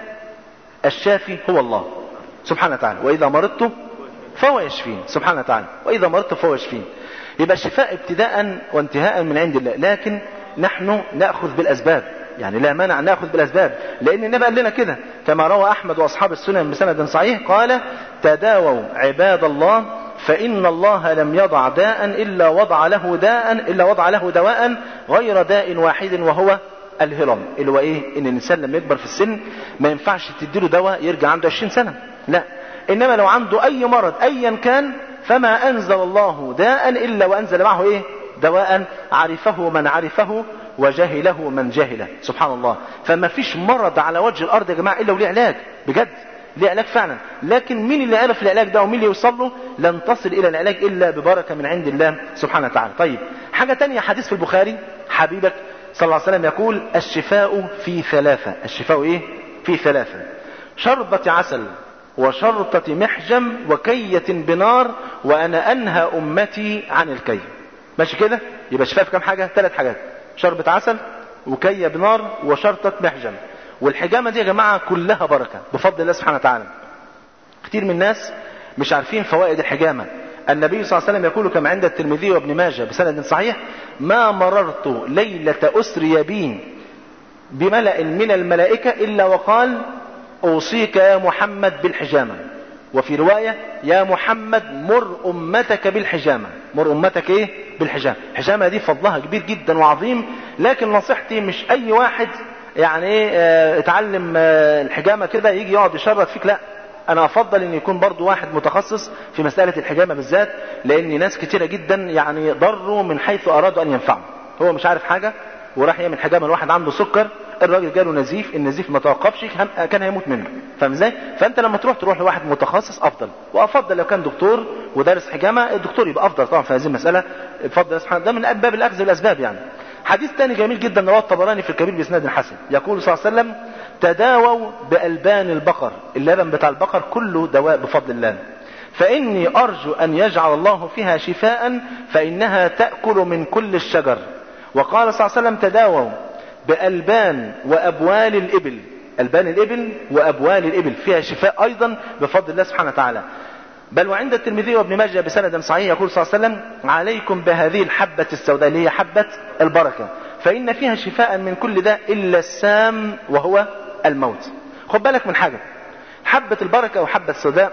الشافي هو الله سبحانه وتعالى وإذا مرضت فهو يشفين سبحانه وتعالى وإذا مرضت فهو يشفين يبقى الشفاء ابتداء وانتهاء من عند الله لكن نحن نأخذ بالأسباب يعني لا مانع ناخذ بالاسباب لان النبي قال لنا كده كما روى احمد واصحاب السنن بسند صحيح قال تداووا عباد الله فان الله لم يضع داء الا وضع له داء الا وضع له دواء غير داء واحد وهو الهرم اللي هو ايه ان الانسان لما يكبر في السن ما ينفعش تديله دواء يرجع عنده 20 سنه لا انما لو عنده اي مرض ايا كان فما انزل الله داء الا وانزل معه ايه دواء عرفه من عرفه وجهله من جهله سبحان الله فما فيش مرض على وجه الارض يا جماعه الا وليه علاج بجد ليه علاج فعلا لكن مين اللي عرف العلاج ده ومين اللي يوصل له لن تصل الى العلاج الا ببركه من عند الله سبحانه وتعالى طيب حاجه تانية حديث في البخاري حبيبك صلى الله عليه وسلم يقول الشفاء في ثلاثه الشفاء ايه في ثلاثه شربة عسل وشرطة محجم وكية بنار وأنا أنهى أمتي عن الكي ماشي كده يبقى شفاء في كام حاجة ثلاث حاجات شربة عسل وكية بنار وشرطة محجم والحجامة دي يا جماعة كلها بركة بفضل الله سبحانه وتعالى كتير من الناس مش عارفين فوائد الحجامة النبي صلى الله عليه وسلم يقول كما عند الترمذي وابن ماجه بسند صحيح ما مررت ليلة أسري بي بملأ من الملائكة إلا وقال أوصيك يا محمد بالحجامة وفي رواية يا محمد مر أمتك بالحجامة مر أمتك إيه بالحجامة الحجامة دي فضلها كبير جدا وعظيم لكن نصيحتي مش أي واحد يعني ايه اه اتعلم اه الحجامة كده يجي يقعد يشرط فيك لا انا افضل ان يكون برضو واحد متخصص في مسألة الحجامة بالذات لان ناس كتيرة جدا يعني ضروا من حيث ارادوا ان ينفعوا هو مش عارف حاجة وراح يعمل حجامة الواحد عنده سكر الراجل جاله نزيف النزيف ما توقفش كان هيموت منه فاهم ازاي فانت لما تروح تروح لواحد متخصص افضل وافضل لو كان دكتور ودارس حجامه الدكتور يبقى افضل طبعا في هذه المساله بفضل سبحانه ده من باب الاخذ بالاسباب يعني حديث تاني جميل جدا رواه الطبراني في الكبير باسناد حسن يقول صلى الله عليه وسلم تداووا بالبان البقر اللبن بتاع البقر كله دواء بفضل الله فاني ارجو ان يجعل الله فيها شفاء فانها تاكل من كل الشجر وقال صلى الله عليه وسلم تداووا بألبان وأبوال الإبل ألبان الإبل وأبوال الإبل فيها شفاء أيضا بفضل الله سبحانه وتعالى بل وعند الترمذي وابن ماجه بسند صحيح يقول صلى الله عليه وسلم عليكم بهذه الحبة السوداء اللي هي حبة البركة فإن فيها شفاء من كل ده إلا السام وهو الموت خد بالك من حاجة حبة البركة وحبة السوداء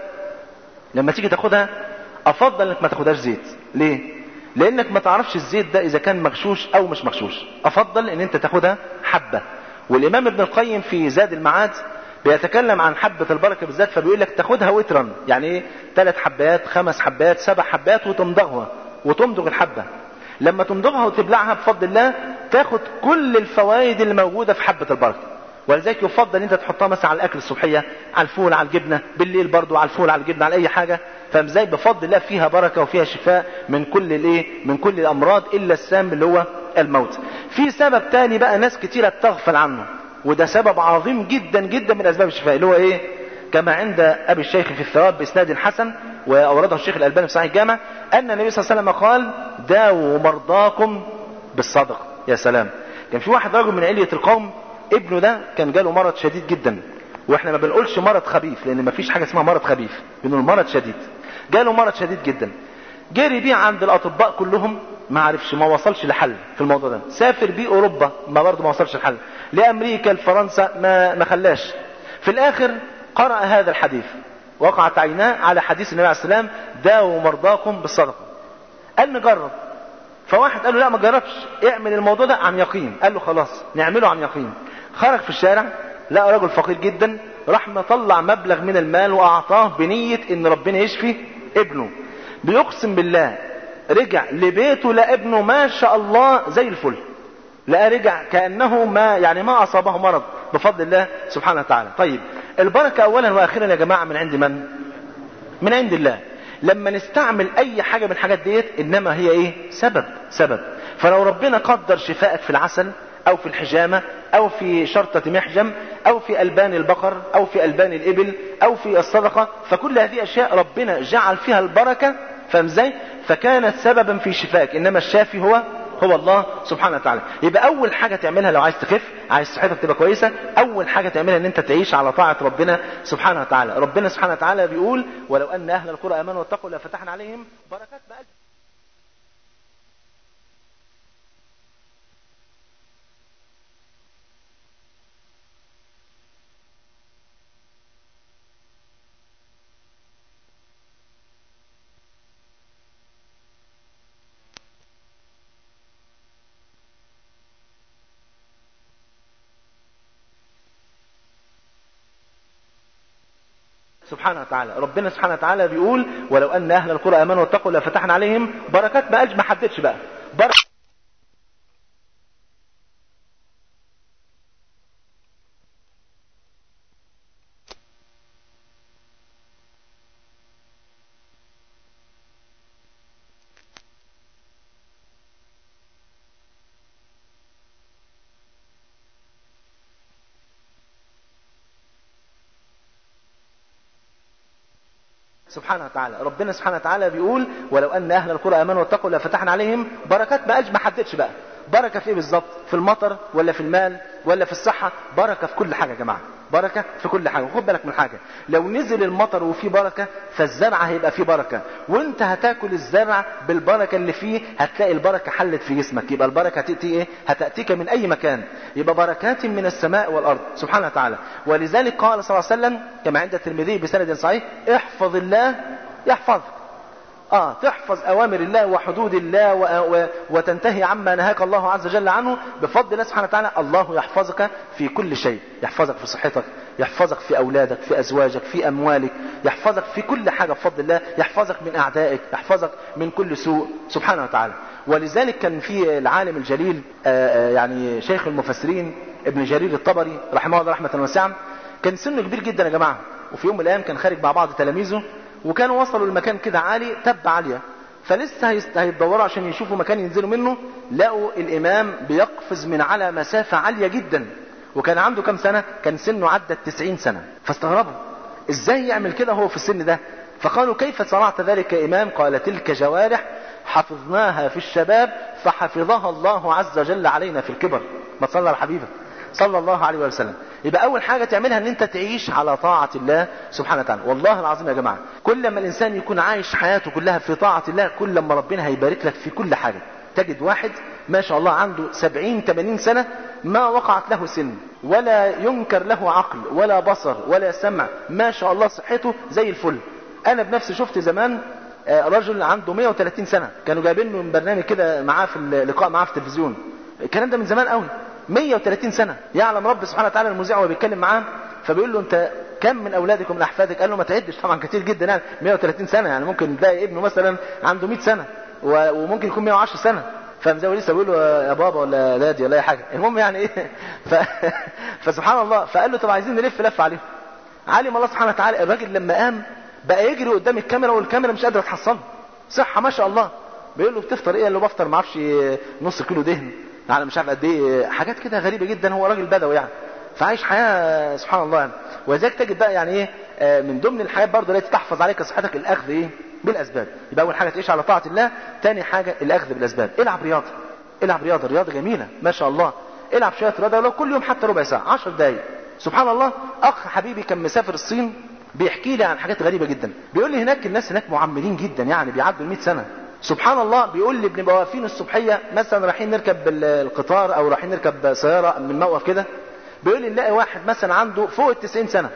لما تيجي تاخدها أفضل إنك ما تاخدهاش زيت ليه؟ لانك ما تعرفش الزيت ده اذا كان مغشوش او مش مغشوش افضل ان انت تاخدها حبة والامام ابن القيم في زاد المعاد بيتكلم عن حبة البركة بالذات فبيقول لك تاخدها وترا يعني ايه ثلاث حبات خمس حبات سبع حبات وتمضغها وتمضغ الحبة لما تمضغها وتبلعها بفضل الله تاخد كل الفوائد اللي موجودة في حبة البركة ولذلك يفضل انت تحطها مثلا على الاكل الصبحيه على الفول على الجبنه بالليل برضو على الفول على الجبنه على اي حاجه فازاي بفضل الله فيها بركه وفيها شفاء من كل الايه من كل الامراض الا السام اللي هو الموت في سبب تاني بقى ناس كتيره بتغفل عنه وده سبب عظيم جدا جدا من اسباب الشفاء اللي هو ايه كما عند ابي الشيخ في الثواب باسناد حسن واورده الشيخ الالباني في صحيح الجامع ان النبي صلى الله عليه وسلم قال داووا مرضاكم بالصدقه يا سلام كان في واحد رجل من علية القوم ابنه ده كان جاله مرض شديد جدا واحنا ما بنقولش مرض خبيث لان ما فيش حاجه اسمها مرض خبيث بنقول مرض شديد جاله مرض شديد جدا جري بيه عند الاطباء كلهم ما عرفش ما وصلش لحل في الموضوع ده سافر بيه اوروبا ما برضه ما وصلش لحل لامريكا لفرنسا ما ما خلاش في الاخر قرأ هذا الحديث وقعت عيناه على حديث النبي عليه السلام داووا مرضاكم بالصدقه قال نجرب فواحد قال له لا ما تجربش اعمل الموضوع ده عن يقين قال له خلاص نعمله عن يقين خرج في الشارع لقى رجل فقير جدا راح مطلع مبلغ من المال واعطاه بنية ان ربنا يشفي ابنه بيقسم بالله رجع لبيته لقى ابنه ما شاء الله زي الفل لقى رجع كأنه ما يعني ما أصابه مرض بفضل الله سبحانه وتعالى طيب البركة أولا وأخيرا يا جماعة من عند من من عند الله لما نستعمل أي حاجة من الحاجات ديت إنما هي إيه سبب سبب فلو ربنا قدر شفائك في العسل او في الحجامة او في شرطة محجم او في البان البقر او في البان الابل او في الصدقة فكل هذه اشياء ربنا جعل فيها البركة فاهم ازاي فكانت سببا في شفائك انما الشافي هو هو الله سبحانه وتعالى يبقى اول حاجة تعملها لو عايز تخف عايز صحتك تبقى كويسة اول حاجة تعملها ان انت تعيش على طاعة ربنا سبحانه وتعالى ربنا سبحانه وتعالى بيقول ولو ان اهل القرى امنوا واتقوا لفتحنا عليهم بركات بقى سبحانه وتعالى ربنا سبحانه وتعالى بيقول ولو ان اهل القرى امنوا واتقوا لفتحنا عليهم بركات ما قالش ما حددش بقى بركة سبحانه وتعالى ربنا سبحانه وتعالى بيقول ولو ان اهل القرى امنوا واتقوا لفتحنا عليهم بركات ما قالش ما حددش بقى بركه في ايه بالظبط في المطر ولا في المال ولا في الصحه بركه في كل حاجه يا جماعه بركة في كل حاجة وخد بالك من حاجة لو نزل المطر وفيه بركة فالزرع هيبقى فيه بركة وانت هتاكل الزرع بالبركة اللي فيه هتلاقي البركة حلت في جسمك يبقى البركة هتأتي ايه هتأتيك من اي مكان يبقى بركات من السماء والارض سبحانه وتعالى ولذلك قال صلى الله عليه وسلم كما عند الترمذي بسند صحيح احفظ الله يحفظك اه تحفظ اوامر الله وحدود الله و... و... وتنتهي عما نهاك الله عز وجل عنه بفضل الله سبحانه وتعالى الله يحفظك في كل شيء يحفظك في صحتك يحفظك في اولادك في ازواجك في اموالك يحفظك في كل حاجه بفضل الله يحفظك من اعدائك يحفظك من كل سوء سبحانه وتعالى ولذلك كان في العالم الجليل آآ آآ يعني شيخ المفسرين ابن جرير الطبري رحمه الله رحمه واسعه كان سنه كبير جدا يا جماعه وفي يوم من الايام كان خارج مع بعض تلاميذه وكانوا وصلوا لمكان كده عالي تب عالية فلسه هيتدوروا عشان يشوفوا مكان ينزلوا منه لقوا الإمام بيقفز من على مسافة عالية جدا وكان عنده كم سنة كان سنه عدى التسعين سنة فاستغربوا ازاي يعمل كده هو في السن ده فقالوا كيف صنعت ذلك يا إمام قال تلك جوارح حفظناها في الشباب فحفظها الله عز وجل علينا في الكبر ما تصلى على حبيبك صلى الله عليه وسلم يبقى اول حاجه تعملها ان انت تعيش على طاعه الله سبحانه وتعالى والله العظيم يا جماعه كل ما الانسان يكون عايش حياته كلها في طاعه الله كل ما ربنا هيبارك لك في كل حاجه تجد واحد ما شاء الله عنده سبعين ثمانين سنة ما وقعت له سن ولا ينكر له عقل ولا بصر ولا سمع ما شاء الله صحته زي الفل انا بنفسي شفت زمان رجل عنده 130 سنة كانوا جايبين له من برنامج كده معاه في اللقاء معاه في التلفزيون الكلام ده من زمان قوي 130 سنة يعلم رب سبحانه وتعالى المذيع وهو بيتكلم معاه فبيقول له انت كم من اولادك ومن احفادك قال له ما تعدش طبعا كتير جدا يعني 130 سنة يعني ممكن تلاقي ابنه مثلا عنده 100 سنة وممكن يكون 110 سنة فمزاوي لسه بيقول له يا بابا ولا دادي ولا اي حاجه المهم يعني ايه ف... فسبحان الله فقال له طب عايزين نلف لفه عليهم علم الله سبحانه وتعالى الراجل لما قام بقى يجري قدام الكاميرا والكاميرا مش قادره تحصله صحه ما شاء الله بيقول له بتفطر ايه قال له بفطر ما اعرفش نص كيلو دهن على مش عارف قد ايه حاجات كده غريبه جدا هو راجل بدوي يعني فعايش حياه سبحان الله يعني ولذلك تجد بقى يعني ايه من ضمن الحاجات برضه التي تحفظ عليك صحتك الاخذ ايه بالاسباب يبقى اول حاجه تعيش على طاعه الله ثاني حاجه الاخذ بالاسباب العب رياضه العب رياضه الرياضه جميله ما شاء الله العب شويه رياضه ولو كل يوم حتى ربع ساعه 10 دقائق سبحان الله اخ حبيبي كان مسافر الصين بيحكي لي عن حاجات غريبه جدا بيقول لي هناك الناس هناك معمرين جدا يعني بيعدوا ال 100 سنه سبحان الله بيقول لي بنبقى واقفين الصبحيه مثلا رايحين نركب القطار او رايحين نركب سياره من موقف كده بيقول لي نلاقي واحد مثلا عنده فوق ال 90 سنه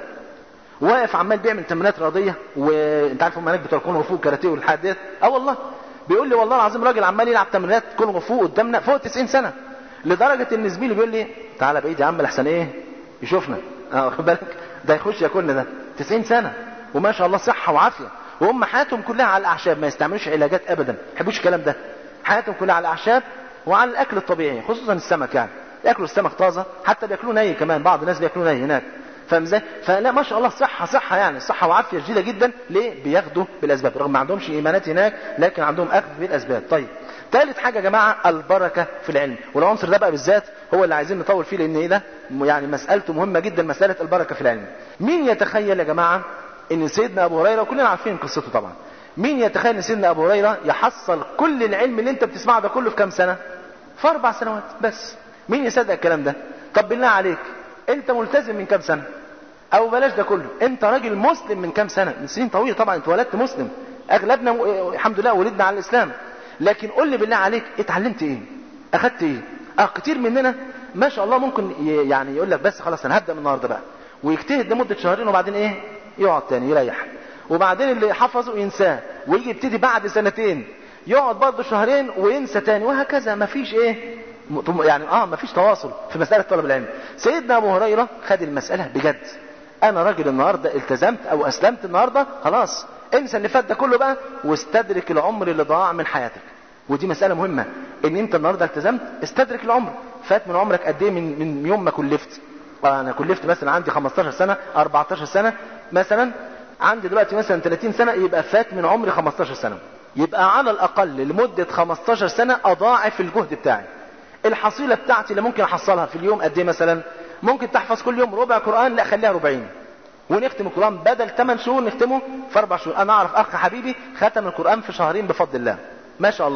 واقف عمال بيعمل تمرينات رياضيه وانت عارف هم هناك بتوع كونغ فو كاراتيه والحاجات ديت اه والله بيقول لي والله العظيم راجل عمال يلعب تمرينات كونغ فو قدامنا فوق 90 سنه لدرجه ان زميلي بيقول لي تعالى بعيد يا عم لحسن ايه يشوفنا اه واخد بالك ده يخش ياكلنا ده 90 سنه وما شاء الله صحه وعافيه وهم حياتهم كلها على الاعشاب ما يستعملوش علاجات ابدا ما يحبوش الكلام ده حياتهم كلها على الاعشاب وعلى الاكل الطبيعي خصوصا السمك يعني ياكلوا السمك طازه حتى بياكلوه ني كمان بعض الناس بياكلوه ني هناك فاهم ازاي؟ فلا ما شاء الله صحه صحه يعني صحه وعافيه شديده جدا ليه؟ بياخدوا بالاسباب رغم ما عندهمش ايمانات هناك لكن عندهم اخذ بالاسباب طيب ثالث حاجه يا جماعه البركه في العلم والعنصر ده بقى بالذات هو اللي عايزين نطول فيه لان ايه ده يعني مسالته مهمه جدا مساله البركه في العلم مين يتخيل يا جماعه ان سيدنا ابو هريره وكلنا عارفين قصته طبعا مين يتخيل ان سيدنا ابو هريره يحصل كل العلم اللي انت بتسمعه ده كله في كام سنه في اربع سنوات بس مين يصدق الكلام ده طب بالله عليك انت ملتزم من كام سنه او بلاش ده كله انت راجل مسلم من كام سنه من سنين طويله طبعا انت ولدت مسلم اغلبنا م... الحمد لله ولدنا على الاسلام لكن قول لي بالله عليك اتعلمت ايه اخدت ايه اه كتير مننا ما شاء الله ممكن ي... يعني يقول لك بس خلاص انا هبدا من النهارده بقى ويجتهد لمده شهرين وبعدين ايه يقعد تاني يريح وبعدين اللي حفظه ينساه ويجي يبتدي بعد سنتين يقعد برضه شهرين وينسى تاني وهكذا مفيش ايه يعني اه مفيش تواصل في مساله طلب العلم سيدنا ابو هريره خد المساله بجد انا راجل النهارده التزمت او اسلمت النهارده خلاص انسى اللي فات ده كله بقى واستدرك العمر اللي ضاع من حياتك ودي مساله مهمه ان انت النهارده التزمت استدرك العمر فات من عمرك قد ايه من من يوم ما كلفت انا كلفت مثلا عندي 15 سنه 14 سنه مثلا عندي دلوقتي مثلا 30 سنه يبقى فات من عمري 15 سنه يبقى على الاقل لمده 15 سنه اضاعف الجهد بتاعي الحصيله بتاعتي اللي ممكن احصلها في اليوم قد ايه مثلا ممكن تحفظ كل يوم ربع قران لا خليها ربعين ونختم القران بدل 8 شهور نختمه في اربع شهور انا اعرف اخ حبيبي ختم القران في شهرين بفضل الله ما شاء الله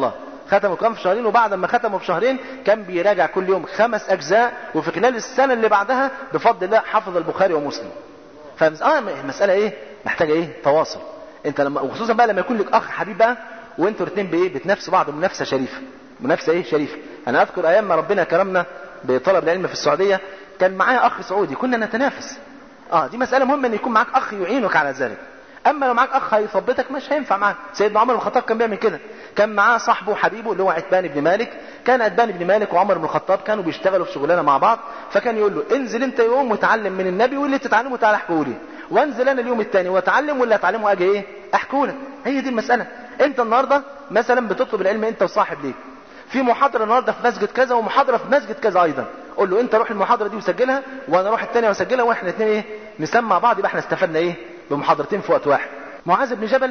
ختم القرآن في شهرين وبعد ما ختمه في شهرين كان بيراجع كل يوم خمس أجزاء وفي خلال السنة اللي بعدها بفضل الله حفظ البخاري ومسلم فمس... اه المسألة ايه محتاجة ايه تواصل انت لما وخصوصا بقى لما يكون لك اخ حبيب بقى وانتوا الاثنين بايه بتنافسوا بعض منافسة شريفة منافسة ايه شريفة انا اذكر ايام ما ربنا كرمنا بطلب العلم في السعودية كان معايا اخ سعودي كنا نتنافس اه دي مسألة مهمة ان يكون معاك اخ يعينك على ذلك اما لو معاك اخ هيثبتك مش هينفع معاك سيدنا عمر بن الخطاب كان بيعمل كده كان معاه صاحبه وحبيبه اللي هو عتبان بن مالك كان عتبان بن مالك وعمر بن الخطاب كانوا بيشتغلوا في شغلانه مع بعض فكان يقول له انزل انت يوم وتعلم من النبي واللي تتعلمه تعالى احكوا لي وانزل انا اليوم الثاني واتعلم واللي اتعلمه اجي ايه احكوا لك هي دي المساله انت النهارده مثلا بتطلب العلم انت وصاحب ليك في محاضره النهارده في مسجد كذا ومحاضره في مسجد كذا ايضا قول له انت روح المحاضره دي وسجلها وانا اروح الثانيه واسجلها واحنا الاثنين ايه نسمع بعض يبقى احنا استفدنا ايه بمحاضرتين في وقت واحد معاذ بن جبل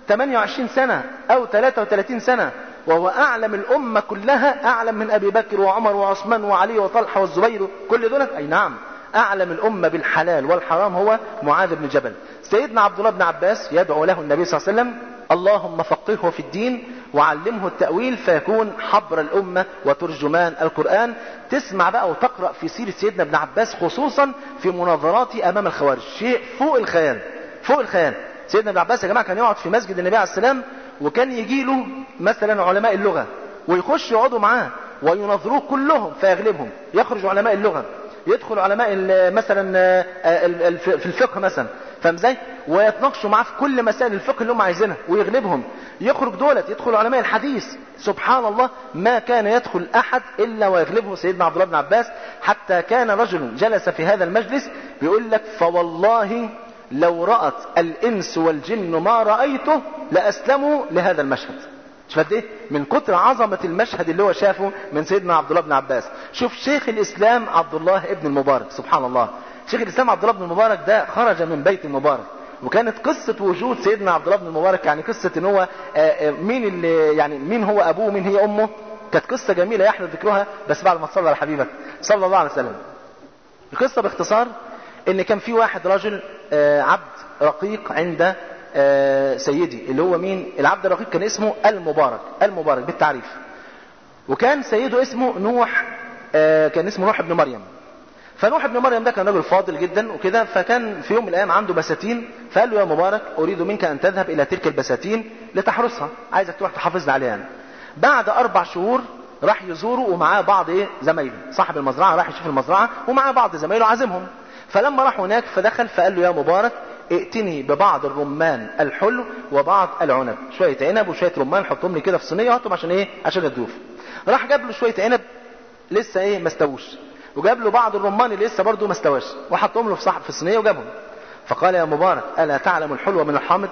28 سنة أو 33 سنة وهو أعلم الأمة كلها أعلم من أبي بكر وعمر وعثمان وعلي وطلحة والزبير كل دول أي نعم أعلم الأمة بالحلال والحرام هو معاذ بن جبل سيدنا عبد الله بن عباس يدعو له النبي صلى الله عليه وسلم اللهم فقهه في الدين وعلمه التأويل فيكون حبر الأمة وترجمان القرآن تسمع بقى وتقرأ في سيرة سيدنا ابن عباس خصوصا في مناظراته أمام الخوارج شيء فوق الخيال فوق الخيال سيدنا ابن عباس يا جماعه كان يقعد في مسجد النبي عليه السلام وكان يجي له مثلا علماء اللغه ويخش يقعدوا معاه وينظروه كلهم فيغلبهم يخرج علماء اللغه يدخل علماء مثلا في الفقه مثلا فاهم ازاي؟ ويتناقشوا معاه في كل مسائل الفقه اللي هم عايزينها ويغلبهم يخرج دولت يدخل علماء الحديث سبحان الله ما كان يدخل احد الا ويغلبه سيدنا عبد الله بن عباس حتى كان رجل جلس في هذا المجلس بيقول لك فوالله لو رأت الإنس والجن ما رأيته لأسلموا لهذا المشهد شوف قد ايه من كتر عظمة المشهد اللي هو شافه من سيدنا عبد الله بن عباس شوف شيخ الإسلام عبد الله ابن المبارك سبحان الله شيخ الإسلام عبد الله بن المبارك ده خرج من بيت المبارك وكانت قصة وجود سيدنا عبد الله بن المبارك يعني قصة ان هو مين اللي يعني مين هو ابوه ومين هي امه كانت قصة جميلة يحلى ذكرها بس بعد ما تصلى على حبيبك صلى الله عليه وسلم القصة باختصار ان كان في واحد رجل عبد رقيق عند سيدي اللي هو مين العبد الرقيق كان اسمه المبارك المبارك بالتعريف وكان سيده اسمه نوح كان اسمه نوح ابن مريم فنوح ابن مريم ده كان رجل فاضل جدا وكده فكان في يوم من الايام عنده بساتين فقال له يا مبارك اريد منك ان تذهب الى تلك البساتين لتحرسها عايزك تروح تحافظ عليها يعني. بعد اربع شهور راح يزوره ومعاه بعض ايه زمايله صاحب المزرعه راح يشوف المزرعه ومعاه بعض زمايله عازمهم فلما راح هناك فدخل فقال له يا مبارك ائتني ببعض الرمان الحلو وبعض العنب شويه عنب وشويه رمان حطهم لي كده في صينيه وهاتهم عشان ايه عشان الضيوف راح جاب له شويه عنب لسه ايه ما استووش وجاب له بعض الرمان اللي لسه برضه ما استواش وحطهم له في صاحب في الصينيه وجابهم فقال يا مبارك الا تعلم الحلو من الحامض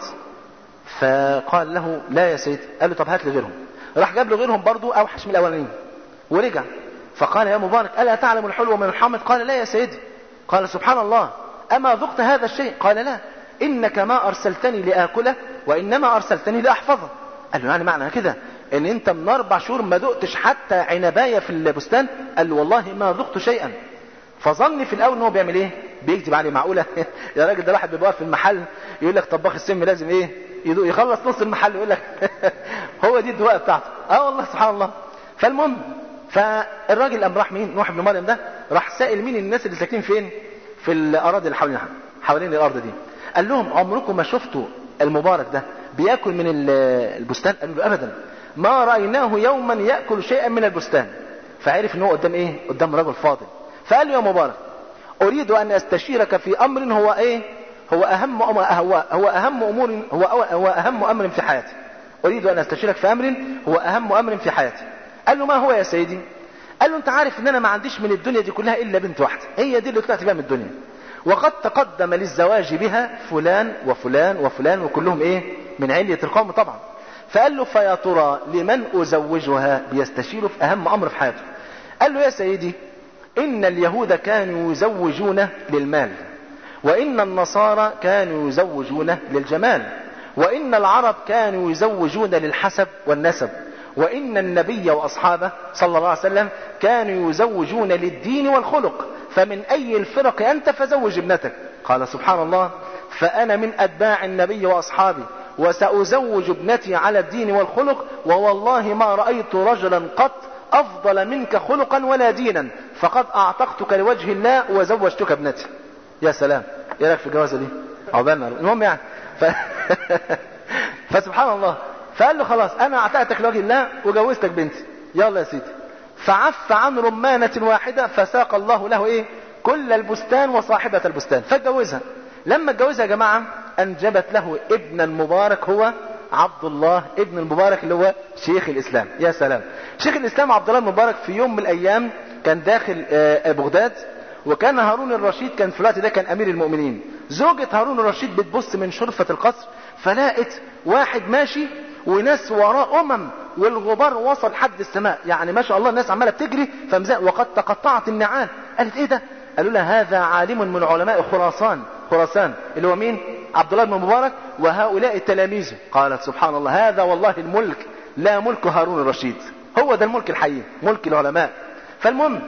فقال له لا يا سيدي قال له طب هات لي غيرهم راح جاب له غيرهم برضه اوحش من الاولانيين ورجع فقال يا مبارك الا تعلم الحلو من الحامض قال لا يا سيدي قال سبحان الله أما ذقت هذا الشيء قال لا إنك ما أرسلتني لآكله وإنما أرسلتني لأحفظه قال له يعني معنى كده ان انت من اربع شهور ما دقتش حتى عنبايه في البستان قال له والله ما ذقت شيئا فظن في الاول ان هو بيعمل ايه بيكذب عليه معقوله يا راجل ده واحد بيبقى في المحل يقول لك طباخ السم لازم ايه يدوق يخلص نص المحل يقول لك هو دي الدواء بتاعته اه والله سبحان الله فالمهم فالراجل قام راح مين نوح بن مريم ده راح سائل مين الناس اللي ساكنين فين في الاراضي اللي حوالين حوالين الارض دي قال لهم عمركم ما شفتوا المبارك ده بياكل من البستان قالوا له ابدا ما رايناه يوما ياكل شيئا من البستان فعرف ان هو قدام ايه قدام رجل فاضل فقال له يا مبارك اريد ان استشيرك في امر هو ايه هو اهم أمر هو هو اهم امور هو هو اهم امر في حياتي اريد ان استشيرك في امر هو اهم امر في حياتي قال له ما هو يا سيدي قال له انت عارف ان انا ما عنديش من الدنيا دي كلها الا بنت واحده هي دي اللي طلعت بيها من الدنيا وقد تقدم للزواج بها فلان وفلان وفلان وكلهم ايه من علية القوم طبعا فقال له فيا ترى لمن ازوجها بيستشيره في اهم امر في حياته قال له يا سيدي ان اليهود كانوا يزوجون للمال وان النصارى كانوا يزوجون للجمال وان العرب كانوا يزوجون للحسب والنسب وإن النبي وأصحابه صلى الله عليه وسلم كانوا يزوجون للدين والخلق فمن أي الفرق أنت فزوج ابنتك قال سبحان الله فأنا من أتباع النبي وأصحابه وسأزوج ابنتي على الدين والخلق ووالله ما رأيت رجلا قط أفضل منك خلقا ولا دينا فقد أعتقتك لوجه الله وزوجتك ابنتي يا سلام ايه رايك في الجوازه دي عقبالنا المهم يعني ف... فسبحان الله فقال له خلاص انا اعتقتك لوجه الله وجوزتك بنتي يلا يا سيدي فعف عن رمانة واحدة فساق الله له ايه كل البستان وصاحبة البستان فاتجوزها لما اتجوزها يا جماعة انجبت له ابنا مبارك هو عبد الله ابن المبارك اللي هو شيخ الاسلام يا سلام شيخ الاسلام عبد الله المبارك في يوم من الايام كان داخل آه، بغداد وكان هارون الرشيد كان في الوقت ده كان امير المؤمنين زوجة هارون الرشيد بتبص من شرفة القصر فلقت واحد ماشي وناس وراه امم والغبار وصل حد السماء يعني ما شاء الله الناس عماله بتجري فمزاق وقد تقطعت النعال قالت ايه ده قالوا لها هذا عالم من علماء خراسان خراسان اللي هو مين عبد الله بن مبارك وهؤلاء تلاميذه قالت سبحان الله هذا والله الملك لا ملك هارون الرشيد هو ده الملك الحقيقي ملك العلماء فالمهم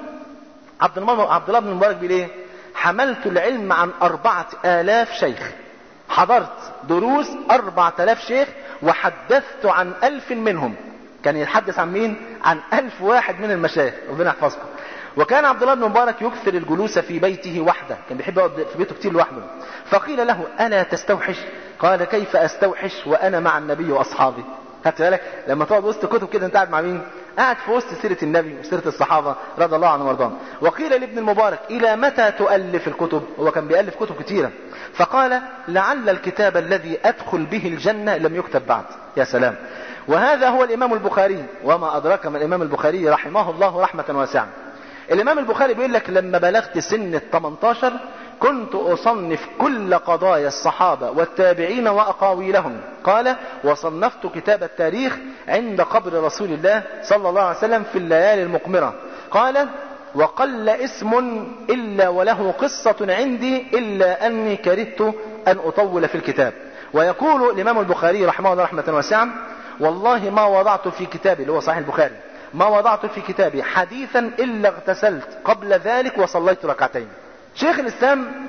عبد الله عبد الله بن مبارك بيقول ايه حملت العلم عن أربعة آلاف شيخ حضرت دروس أربعة آلاف شيخ وحدثت عن ألف منهم كان يتحدث عن مين عن ألف واحد من المشايخ ربنا يحفظكم وكان عبد الله بن مبارك يكثر الجلوس في بيته وحده كان بيحب يقعد في بيته كتير لوحده فقيل له ألا تستوحش قال كيف أستوحش وأنا مع النبي وأصحابي خدت بالك لما تقعد وسط كتب كده انت قاعد مع مين قاعد في وسط سيرة النبي وسيرة الصحابة رضي الله عنهم وارضاهم وقيل لابن المبارك إلى متى تؤلف الكتب هو كان بيألف كتب كثيرة فقال لعل الكتاب الذي أدخل به الجنة لم يكتب بعد يا سلام وهذا هو الإمام البخاري وما أدراك ما الإمام البخاري رحمه الله رحمة واسعة الإمام البخاري بيقول لك لما بلغت سن ال 18 كنت أصنف كل قضايا الصحابة والتابعين وأقاويلهم قال وصنفت كتاب التاريخ عند قبر رسول الله صلى الله عليه وسلم في الليالي المقمرة قال وقل اسم إلا وله قصة عندي إلا أني كرهت أن أطول في الكتاب ويقول الإمام البخاري رحمه الله رحمة واسعة والله ما وضعت في كتابي اللي هو صحيح البخاري ما وضعت في كتابي حديثا إلا اغتسلت قبل ذلك وصليت ركعتين شيخ الإسلام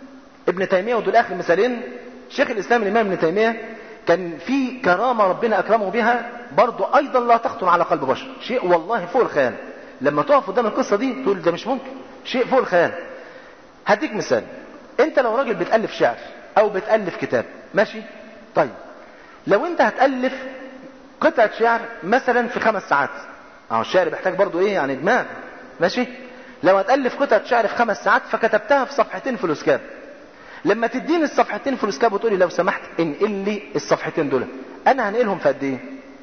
ابن تيمية ودول آخر مثالين شيخ الإسلام الإمام ابن تيمية كان في كرامة ربنا أكرمه بها برضو أيضا لا تخطر على قلب بشر شيء والله فوق الخيال لما تقف قدام القصة دي تقول ده مش ممكن شيء فوق الخيال هديك مثال انت لو راجل بتألف شعر او بتألف كتاب ماشي طيب لو انت هتألف قطعة شعر مثلا في خمس ساعات اهو الشعر بيحتاج برضو ايه يعني دماغ ماشي لو هتألف قطعة شعر في خمس ساعات فكتبتها في صفحتين فلوسكاب لما تديني الصفحتين فلوسكاب وتقولي لو سمحت انقل لي الصفحتين دول انا هنقلهم في قد ايه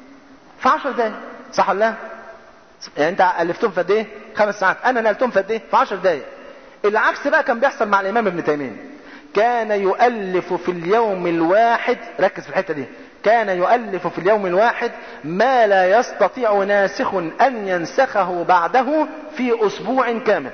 في 10 دقايق صح ولا لا يعني انت الفتهم في قد ايه خمس ساعات انا نقلتهم في قد ايه في 10 دقايق العكس بقى كان بيحصل مع الامام ابن تيميه كان يؤلف في اليوم الواحد ركز في الحته دي كان يؤلف في اليوم الواحد ما لا يستطيع ناسخ ان ينسخه بعده في اسبوع كامل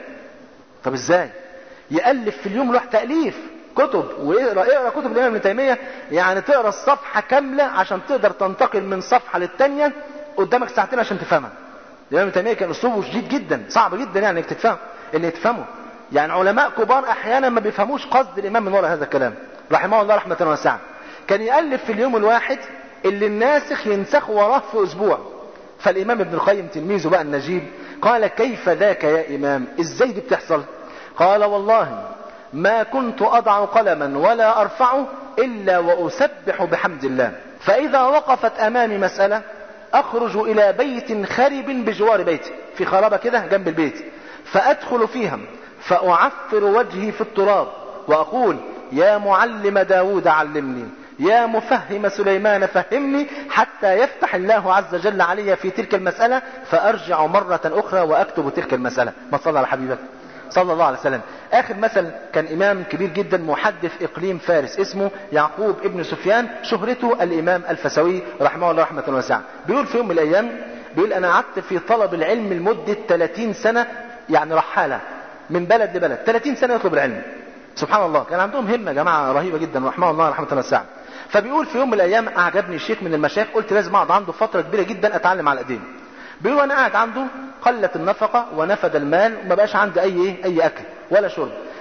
طب ازاي يألف في اليوم الواحد تأليف كتب واقرا اقرا كتب الامام ابن تيميه يعني تقرا الصفحه كامله عشان تقدر تنتقل من صفحه للثانيه قدامك ساعتين عشان تفهمها الامام ابن تيميه كان اسلوبه شديد جدا صعب جدا يعني انك تفهم اللي تفهمه يعني علماء كبار احيانا ما بيفهموش قصد الامام من وراء هذا الكلام رحمه الله رحمه واسعه كان يالف في اليوم الواحد اللي الناسخ ينسخ وراه في اسبوع فالامام ابن القيم تلميذه بقى النجيب قال كيف ذاك يا امام ازاي دي بتحصل قال والله ما كنت اضع قلما ولا ارفعه الا واسبح بحمد الله فاذا وقفت امامي مساله اخرج الى بيت خرب بجوار بيتي في خرابه كده جنب البيت فادخل فيها فاعفر وجهي في التراب واقول يا معلم داود علمني يا مفهم سليمان فهمني حتى يفتح الله عز وجل علي في تلك المسألة فأرجع مرة أخرى وأكتب تلك المسألة ما صلى على حبيبك صلى الله عليه وسلم آخر مثل كان إمام كبير جدا محدث إقليم فارس اسمه يعقوب ابن سفيان شهرته الإمام الفسوي رحمه الله رحمة واسعة بيقول في يوم من الأيام بيقول أنا قعدت في طلب العلم لمدة 30 سنة يعني رحالة من بلد لبلد 30 سنة يطلب العلم سبحان الله كان عندهم همة يا جماعة رهيبة جدا رحمه الله رحمة واسعة فبيقول في يوم من الايام اعجبني شيخ من المشايخ قلت لازم اقعد عنده فتره كبيره جدا اتعلم على ايديه بيقول وانا قاعد عنده قلت النفقه ونفد المال وما بقاش عندي اي ايه اي اكل ولا شرب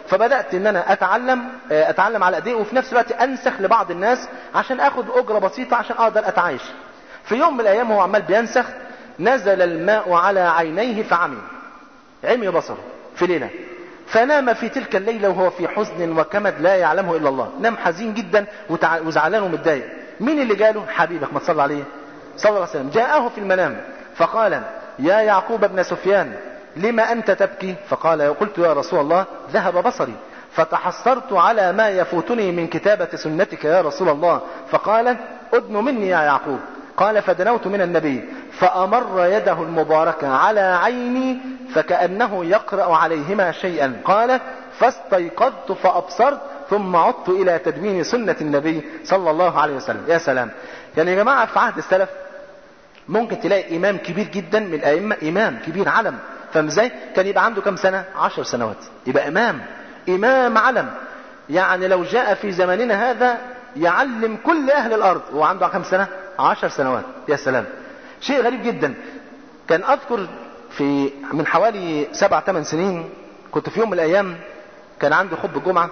فبدات ان انا اتعلم آه، اتعلم على ايديه وفي نفس الوقت انسخ لبعض الناس عشان اخد اجره بسيطه عشان اقدر اتعايش في يوم من الايام هو عمال بينسخ نزل الماء على عينيه فعمي عمي بصره في ليله فنام في تلك الليلة وهو في حزن وكمد لا يعلمه إلا الله نام حزين جدا وتع- وزعلان ومتضايق مين اللي جاله حبيبك ما تصلى عليه صلى الله عليه وسلم جاءه في المنام فقال يا يعقوب بن سفيان لما أنت تبكي فقال قلت يا رسول الله ذهب بصري فتحسرت على ما يفوتني من كتابة سنتك يا رسول الله فقال أدن مني يا يعقوب قال فدنوت من النبي فأمر يده المباركة على عيني فكأنه يقرأ عليهما شيئا قال فاستيقظت فأبصرت ثم عدت إلى تدوين سنة النبي صلى الله عليه وسلم يا سلام يعني يا جماعة في عهد السلف ممكن تلاقي إمام كبير جدا من الأئمة إمام كبير علم فاهم ازاي؟ كان يبقى عنده كم سنة؟ عشر سنوات يبقى إمام إمام علم يعني لو جاء في زماننا هذا يعلم كل أهل الأرض وهو عنده كم سنة؟ عشر سنوات يا سلام شيء غريب جدا كان أذكر في من حوالي سبع ثمان سنين كنت في يوم من الأيام كان عندي خطبة جمعة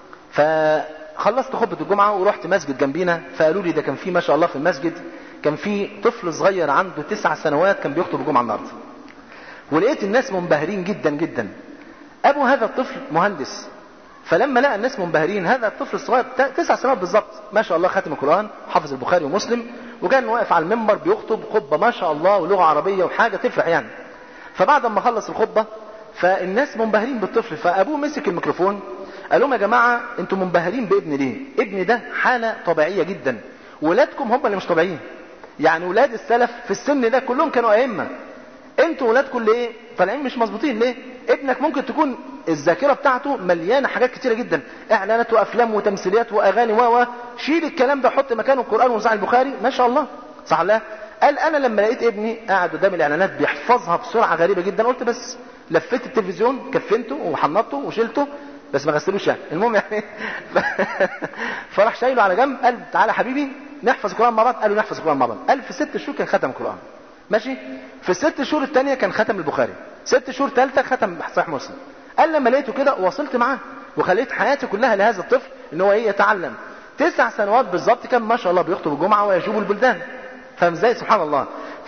فخلصت خطبة الجمعة ورحت مسجد جنبينا فقالوا لي ده كان في ما شاء الله في المسجد كان في طفل صغير عنده تسع سنوات كان بيخطب الجمعة النهارده ولقيت الناس منبهرين جدا جدا ابو هذا الطفل مهندس فلما لقى الناس منبهرين هذا الطفل الصغير ت- تسع سنوات بالظبط ما شاء الله ختم القرآن حافظ البخاري ومسلم وكان واقف على المنبر بيخطب خطبة ما شاء الله ولغة عربية وحاجة تفرح يعني فبعد ما خلص الخطبة فالناس منبهرين بالطفل فابوه مسك الميكروفون قال لهم يا جماعة انتم منبهرين بابني ليه ابني ده حالة طبيعية جدا ولادكم هم اللي مش طبيعيين يعني ولاد السلف في السن ده كلهم كانوا ائمه انتوا ولادكم ليه طالعين مش مظبوطين ليه ابنك ممكن تكون الذاكره بتاعته مليانه حاجات كتيره جدا اعلانات وافلام وتمثيليات واغاني و و شيل الكلام ده حط مكانه القران وصحيح البخاري ما شاء الله صح لا قال انا لما لقيت ابني قاعد قدام الاعلانات بيحفظها بسرعه غريبه جدا قلت بس لفيت التلفزيون كفنته وحنطته وشلته بس ما غسلوش يعني المهم يعني فراح شايله على جنب قال تعالى حبيبي نحفظ القران مع بعض قالوا نحفظ القران مع بعض قال في ست شهور كان ختم القران ماشي في الست شهور الثانيه كان ختم البخاري ست شهور ثالثه ختم صحيح مسلم قال لما لقيته كده وصلت معاه وخليت حياتي كلها لهذا الطفل ان هو ايه يتعلم تسع سنوات بالظبط كان ما شاء الله بيخطب الجمعه ويجوب البلدان فاهم ازاي سبحان الله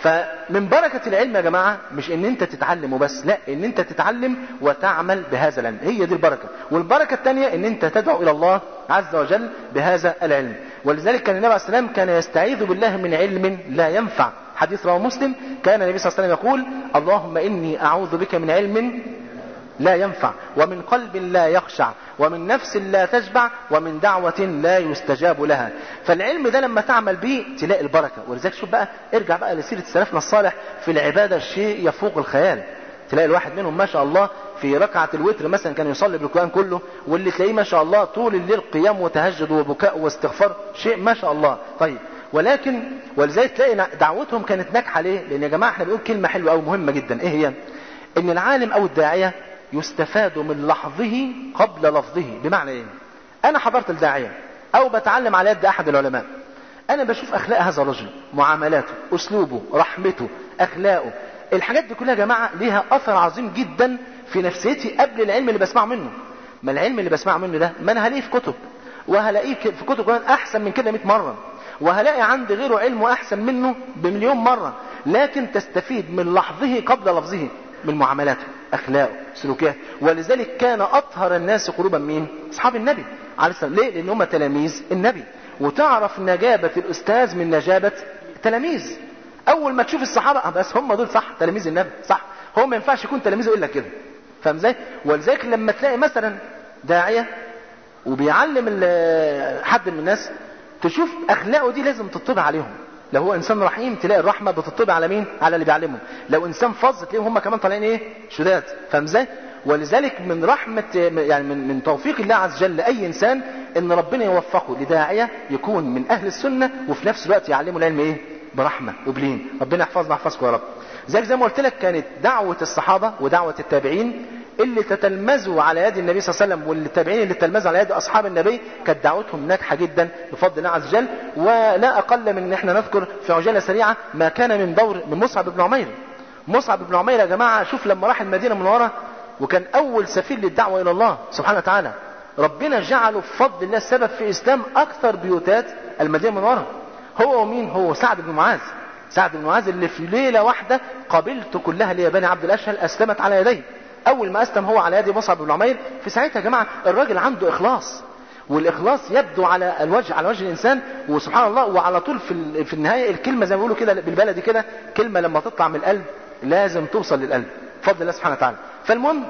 فمن بركة العلم يا جماعة مش ان انت تتعلم وبس لا ان انت تتعلم وتعمل بهذا العلم هي دي البركة والبركة الثانية ان انت تدعو الى الله عز وجل بهذا العلم ولذلك كان النبي عليه السلام كان يستعيذ بالله من علم لا ينفع حديث رواه مسلم كان النبي صلى الله عليه وسلم يقول اللهم اني اعوذ بك من علم لا ينفع ومن قلب لا يخشع ومن نفس لا تشبع ومن دعوة لا يستجاب لها فالعلم ده لما تعمل به تلاقي البركة ولذلك شوف بقى ارجع بقى لسيرة سلفنا الصالح في العبادة شيء يفوق الخيال تلاقي الواحد منهم ما شاء الله في ركعة الوتر مثلا كان يصلي بالقرآن كله واللي تلاقيه ما شاء الله طول الليل قيام وتهجد وبكاء واستغفار شيء ما شاء الله طيب ولكن ولذلك تلاقي دعوتهم كانت ناجحة ليه؟ لأن يا جماعة احنا بنقول كلمة حلوة أو مهمة جدا إيه هي؟ إن العالم أو الداعية يستفاد من لحظه قبل لفظه بمعنى ايه انا حضرت الداعية او بتعلم على يد احد العلماء انا بشوف اخلاق هذا الرجل معاملاته اسلوبه رحمته اخلاقه الحاجات دي كلها يا جماعة ليها اثر عظيم جدا في نفسيتي قبل العلم اللي بسمعه منه ما العلم اللي بسمعه منه ده ما انا هلاقيه في كتب وهلاقيه في كتب كمان احسن من كده 100 مرة وهلاقي عند غيره علم احسن منه بمليون مرة لكن تستفيد من لحظه قبل لفظه من معاملاته اخلاقه سلوكياته ولذلك كان اطهر الناس قلوبا مين اصحاب النبي عليه السلام ليه لان هم تلاميذ النبي وتعرف نجابة الاستاذ من نجابة التلاميذ اول ما تشوف الصحابة بس هم دول صح تلاميذ النبي صح هو ما ينفعش يكون تلاميذه الا كده فاهم ازاي ولذلك لما تلاقي مثلا داعية وبيعلم حد من الناس تشوف اخلاقه دي لازم تطبع عليهم لو هو انسان رحيم تلاقي الرحمه بتطبع على مين على اللي بيعلمه لو انسان فظ تلاقيهم هم كمان طالعين ايه شداد فاهم ازاي ولذلك من رحمه يعني من من توفيق الله عز وجل لاي انسان ان ربنا يوفقه لداعيه يكون من اهل السنه وفي نفس الوقت يعلمه العلم ايه برحمه وبلين ربنا يحفظنا يحفظكم يا رب زي زي ما قلت لك كانت دعوه الصحابه ودعوه التابعين اللي تتلمذوا على يد النبي صلى الله عليه وسلم والتابعين اللي تلمذوا على يد اصحاب النبي كانت دعوتهم ناجحه جدا بفضل الله عز وجل ولا اقل من ان احنا نذكر في عجاله سريعه ما كان من دور من مصعب بن عمير مصعب بن عمير يا جماعه شوف لما راح المدينه المنوره وكان اول سفير للدعوه الى الله سبحانه وتعالى ربنا جعله بفضل الله سبب في اسلام اكثر بيوتات المدينه المنوره هو ومين هو سعد بن معاذ سعد بن معاذ اللي في ليله واحده قبيلته كلها اللي هي بني عبد الاشهل اسلمت على يديه اول ما اسلم هو على يد مصعب بن عمير في ساعتها يا جماعه الراجل عنده اخلاص والاخلاص يبدو على الوجه على وجه الانسان وسبحان الله وعلى طول في ال- في النهايه الكلمه زي ما بيقولوا كده بالبلدي كده كلمه لما تطلع من القلب لازم توصل للقلب بفضل الله سبحانه وتعالى فالمهم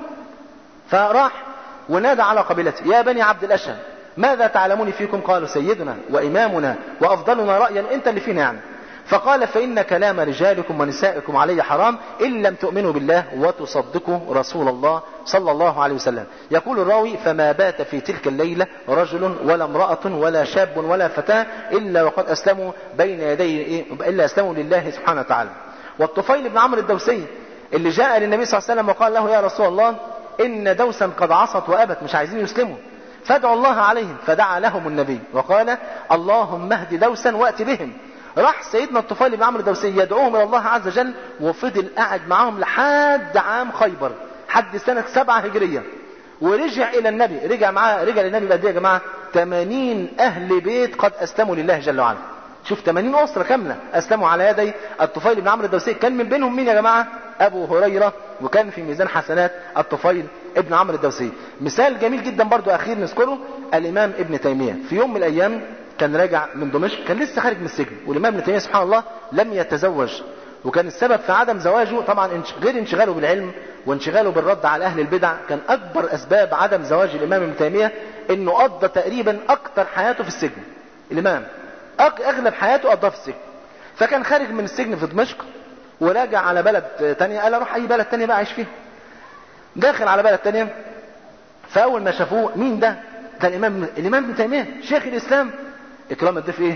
فراح ونادى على قبيلته يا بني عبد الاشهل ماذا تعلمون فيكم قالوا سيدنا وامامنا وافضلنا رايا انت اللي فينا يعني فقال فإن كلام رجالكم ونسائكم علي حرام إن لم تؤمنوا بالله وتصدقوا رسول الله صلى الله عليه وسلم يقول الراوي فما بات في تلك الليلة رجل ولا امرأة ولا شاب ولا فتاة إلا وقد أسلموا بين يدي إلا أسلموا لله سبحانه وتعالى والطفيل بن عمرو الدوسي اللي جاء للنبي صلى الله عليه وسلم وقال له يا رسول الله إن دوسا قد عصت وأبت مش عايزين يسلموا فادعوا الله عليهم فدعا لهم النبي وقال اللهم اهد دوسا وأت بهم راح سيدنا الطفيل بن عمرو الدوسي يدعوهم الى الله عز وجل وفضل قاعد معاهم لحد عام خيبر حد سنة سبعة هجرية ورجع الى النبي رجع معاه رجع للنبي بقد ايه يا جماعة 80 اهل بيت قد اسلموا لله جل وعلا شوف 80 اسرة كاملة اسلموا على يدي الطفيل بن عمرو الدوسي كان من بينهم مين يا جماعة ابو هريرة وكان في ميزان حسنات الطفيل ابن عمرو الدوسي مثال جميل جدا برضو اخير نذكره الامام ابن تيمية في يوم من الايام كان راجع من دمشق كان لسه خارج من السجن والامام ابن تيميه سبحان الله لم يتزوج وكان السبب في عدم زواجه طبعا انش- غير انشغاله بالعلم وانشغاله بالرد على اهل البدع كان اكبر اسباب عدم زواج الامام ابن تيميه انه قضى تقريبا اكتر حياته في السجن الامام أك- اغلب حياته قضاها في السجن فكان خارج من السجن في دمشق وراجع على بلد تانية قال اروح اي بلد تانية بقى اعيش فيها داخل على بلد تانية فاول ما شافوه مين ده ده الامام الامام ابن تيميه شيخ الاسلام اكرام الضيف ايه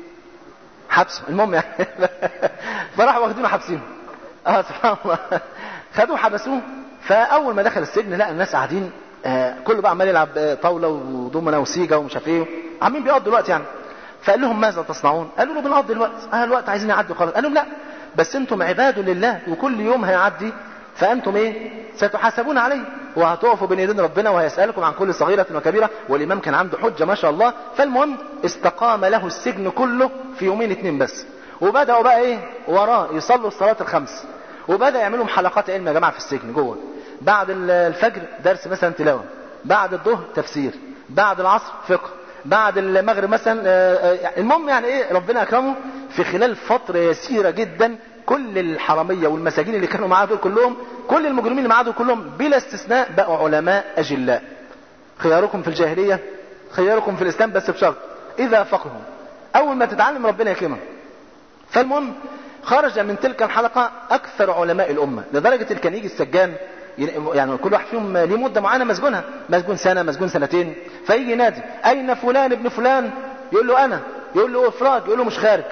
حبسه المهم يعني فراحوا واخدينه حابسينه اه سبحان الله خدوه حبسوه فاول ما دخل السجن لقى الناس قاعدين آه كله بقى عمال يلعب آه، طاوله ودومنا وسيجا ومش عارف ايه عاملين بيقضوا الوقت يعني فقال لهم ماذا تصنعون؟ قالوا له بنقضي الوقت اه الوقت عايزين يعدي خلاص قال لهم لا بس انتم عباد لله وكل يوم هيعدي فانتم ايه ستحاسبون عليه وهتقفوا بين ايدين ربنا وهيسالكم عن كل صغيره وكبيره والامام كان عنده حجه ما شاء الله فالمهم استقام له السجن كله في يومين اتنين بس وبداوا بقى ايه وراه يصلوا الصلاه الخمس وبدا يعملوا حلقات علم يا جماعه في السجن جوه بعد ال- الفجر درس مثلا تلاوه بعد الظهر تفسير بعد العصر فقه بعد المغرب مثلا آه، آه، المهم يعني ايه ربنا اكرمه في خلال فتره يسيره جدا كل الحراميه والمساجين اللي كانوا معاه دول كلهم كل المجرمين اللي معاه دول كلهم بلا استثناء بقوا علماء اجلاء خياركم في الجاهليه خياركم في الاسلام بس بشرط اذا فقهوا اول ما تتعلم ربنا يكرمك فالمهم خرج من تلك الحلقة أكثر علماء الأمة لدرجة اللي كان يجي السجان يعني كل واحد فيهم ليه مدة معينة مسجونها مسجون سنة مسجون سنتين فيجي ينادي أين فلان ابن فلان يقول له أنا يقول له إفراج يقول له مش خارج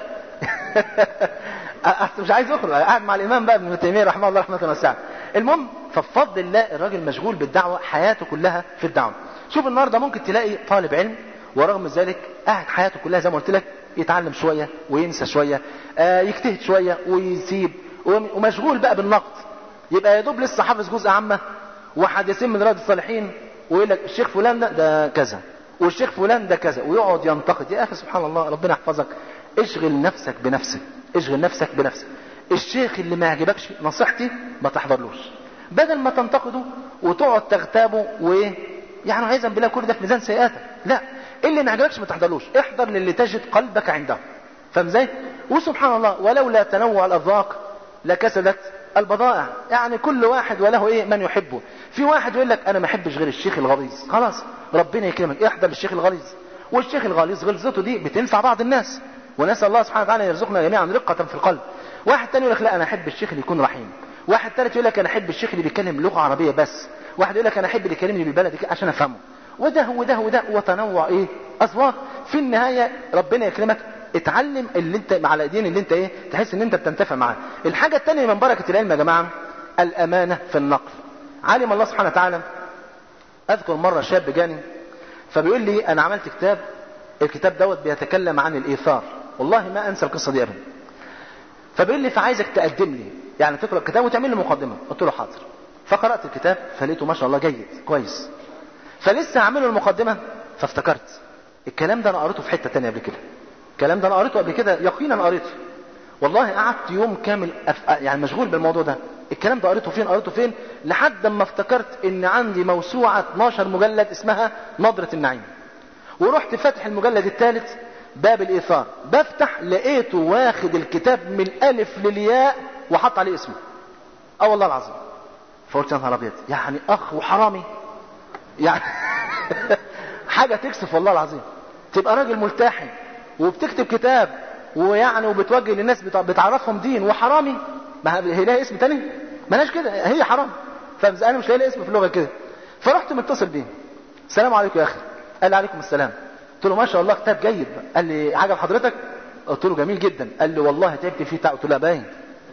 أصل مش عايز يخرج قاعد مع الإمام بقى ابن تيمية رحمه الله رحمة واسعة المهم فبفضل الله الراجل مشغول بالدعوة حياته كلها في الدعوة شوف النهارده ممكن تلاقي طالب علم ورغم ذلك قاعد حياته كلها زي ما قلت لك يتعلم شوية وينسى شوية آه يجتهد شوية ويسيب وم- ومشغول بقى بالنقد يبقى يا دوب لسه حافظ جزء عامة وحديثين من رياض الصالحين ويقول لك الشيخ فلان ده, ده كذا والشيخ فلان ده كذا ويقعد ينتقد يا اخي سبحان الله ربنا يحفظك اشغل نفسك بنفسك اشغل نفسك بنفسك الشيخ اللي ما يعجبكش نصيحتي ما تحضرلوش بدل ما تنتقده وتقعد تغتابه وايه يعني عايزا بالله كل ده في ميزان سيئاتك لا اللي ما يعجبكش ما تحضرلوش احضر للي تجد قلبك عنده فاهم ازاي وسبحان الله ولولا تنوع الاذواق لكسدت البضائع يعني كل واحد وله ايه من يحبه في واحد يقول لك انا ما احبش غير الشيخ الغليظ خلاص ربنا يكرمك احضر للشيخ الغليظ والشيخ الغليظ غلظته دي بتنفع بعض الناس ونسال الله سبحانه وتعالى يرزقنا جميعا رقه في القلب واحد تاني يقول لك لا انا احب الشيخ اللي يكون رحيم واحد ثالث يقول لك انا احب الشيخ اللي بيتكلم لغه عربيه بس واحد يقول لك انا احب اللي يكلمني بالبلدي كده عشان افهمه وده وده وده وتنوع ايه اذواق في النهايه ربنا يكرمك اتعلم اللي انت مع الايدين اللي انت ايه تحس ان انت بتنتفع معاه الحاجه الثانيه من بركه العلم يا جماعه الامانه في النقل علم الله سبحانه وتعالى اذكر مره شاب جاني فبيقول لي انا عملت كتاب الكتاب دوت بيتكلم عن الايثار والله ما انسى القصه دي ابدا فبيقول لي فعايزك تقدم لي يعني تقرا الكتاب وتعمل لي مقدمه قلت له حاضر فقرات الكتاب فلقيته ما شاء الله جيد كويس فلسه هعمله المقدمه فافتكرت الكلام ده انا قريته في حته تانية قبل كده الكلام ده انا قريته قبل كده يقينا قريته والله قعدت يوم كامل أف... يعني مشغول بالموضوع ده الكلام ده قريته فين قريته فين لحد ما افتكرت ان عندي موسوعه 12 مجلد اسمها نظره النعيم ورحت فاتح المجلد الثالث باب الايثار بفتح لقيته واخد الكتاب من الالف للياء وحط عليه اسمه اه والله العظيم فقلت يا نهار ابيض يعني اخ وحرامي يعني حاجه تكسف والله العظيم تبقى راجل ملتحي وبتكتب كتاب ويعني وبتوجه للناس بتع- بتعرفهم دين وحرامي ما هي لها اسم تاني مالهاش كده هي حرام فانا مش لاقي لها اسم في اللغه كده فرحت متصل بيه السلام عليكم يا اخي قال لي عليكم السلام قلت له ما شاء الله كتاب جيد قال لي عجب حضرتك قلت له جميل جدا قال لي والله تعبت فيه قلت له لا باين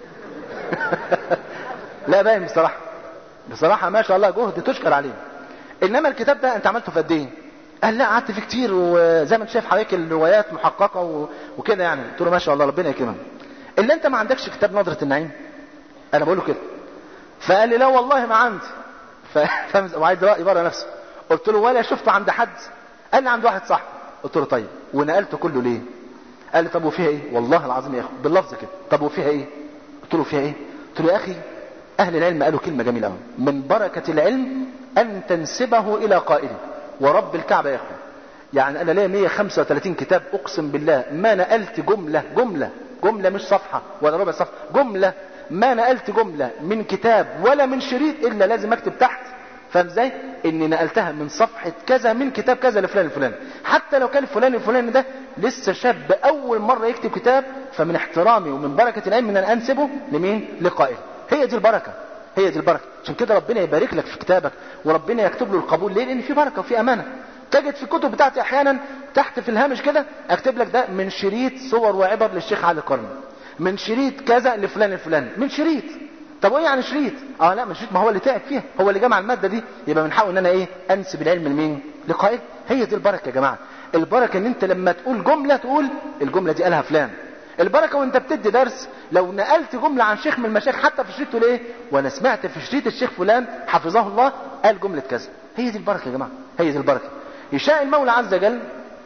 لا باين بصراحه بصراحه ما شاء الله جهد تشكر عليه انما الكتاب ده انت عملته في قد ايه قال لا قعدت فيه كتير وزي ما انت شايف حضرتك الروايات محققه و... وكده يعني قلت له ما شاء الله ربنا يكرمك الا انت ما عندكش كتاب نظره النعيم انا بقول له كده فقال لي لا والله ما عندي ف... فاهم وعايز راي بره نفسه قلت له ولا شفته عند حد قال لي عند واحد صاحبي قلت له طيب ونقلته كله ليه قال لي طب وفيها ايه والله العظيم يا اخي باللفظ كده طب وفيها ايه قلت له فيها ايه قلت له يا اخي اهل العلم قالوا كلمه جميله قوي من بركه العلم ان تنسبه الى قائله ورب الكعبه يا اخوان يعني انا ليا 135 كتاب اقسم بالله ما نقلت جمله جمله جمله مش صفحه ولا ربع صفحه جمله ما نقلت جمله من كتاب ولا من شريط الا لازم اكتب تحت فاهم ازاي؟ اني نقلتها من صفحه كذا من كتاب كذا لفلان الفلاني حتى لو كان فلان الفلاني ده لسه شاب اول مره يكتب كتاب فمن احترامي ومن بركه العلم ان انا انسبه لمين؟ لقائل هي دي البركه هي دي البركه عشان كده ربنا يبارك لك في كتابك وربنا يكتب له القبول ليه؟ لان في بركه وفي امانه تجد في الكتب بتاعتي احيانا تحت في الهامش كده اكتب لك ده من شريط صور وعبر للشيخ علي القرني من شريط كذا لفلان الفلاني من شريط طب وايه يعني شريط اه لا مش شريط ما هو اللي تعب فيها هو اللي جمع الماده دي يبقى من حقه ان انا ايه انسب العلم لمين لقائد هي دي البركه يا جماعه البركه ان انت لما تقول جمله تقول الجمله دي قالها فلان البركه وانت بتدي درس لو نقلت جمله عن شيخ من المشايخ حتى في شريط تقول ايه وانا سمعت في شريط الشيخ فلان حفظه الله قال جمله كذا هي دي البركه يا جماعه هي دي البركه يشاء المولى عز وجل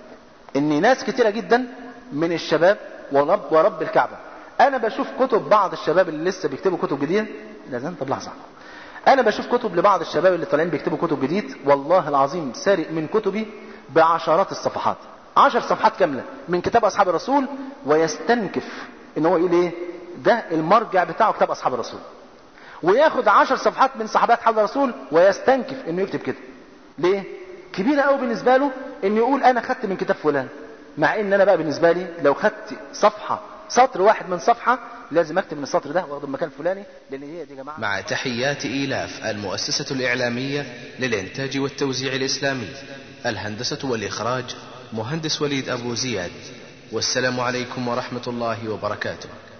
ان ناس كتيره جدا من الشباب ورب ورب الكعبه انا بشوف كتب بعض الشباب اللي لسه بيكتبوا كتب جديده لازم طب لحظه انا بشوف كتب لبعض الشباب اللي طالعين بيكتبوا كتب جديد والله العظيم سارق من كتبي بعشرات الصفحات عشر صفحات كامله من كتاب اصحاب الرسول ويستنكف ان هو يقول ايه ده المرجع بتاعه كتاب اصحاب الرسول وياخد عشر صفحات من صحابات حول الرسول ويستنكف انه يكتب كده ليه كبيرة قوي بالنسبة له ان يقول انا خدت من كتاب فلان مع ان انا بقى بالنسبة لي لو خدت صفحة سطر واحد من صفحة لازم اكتب من السطر ده واخده مكان فلاني لان هي دي يا جماعة مع تحيات إيلاف المؤسسة الإعلامية للإنتاج والتوزيع الإسلامي الهندسة والإخراج مهندس وليد أبو زياد والسلام عليكم ورحمة الله وبركاته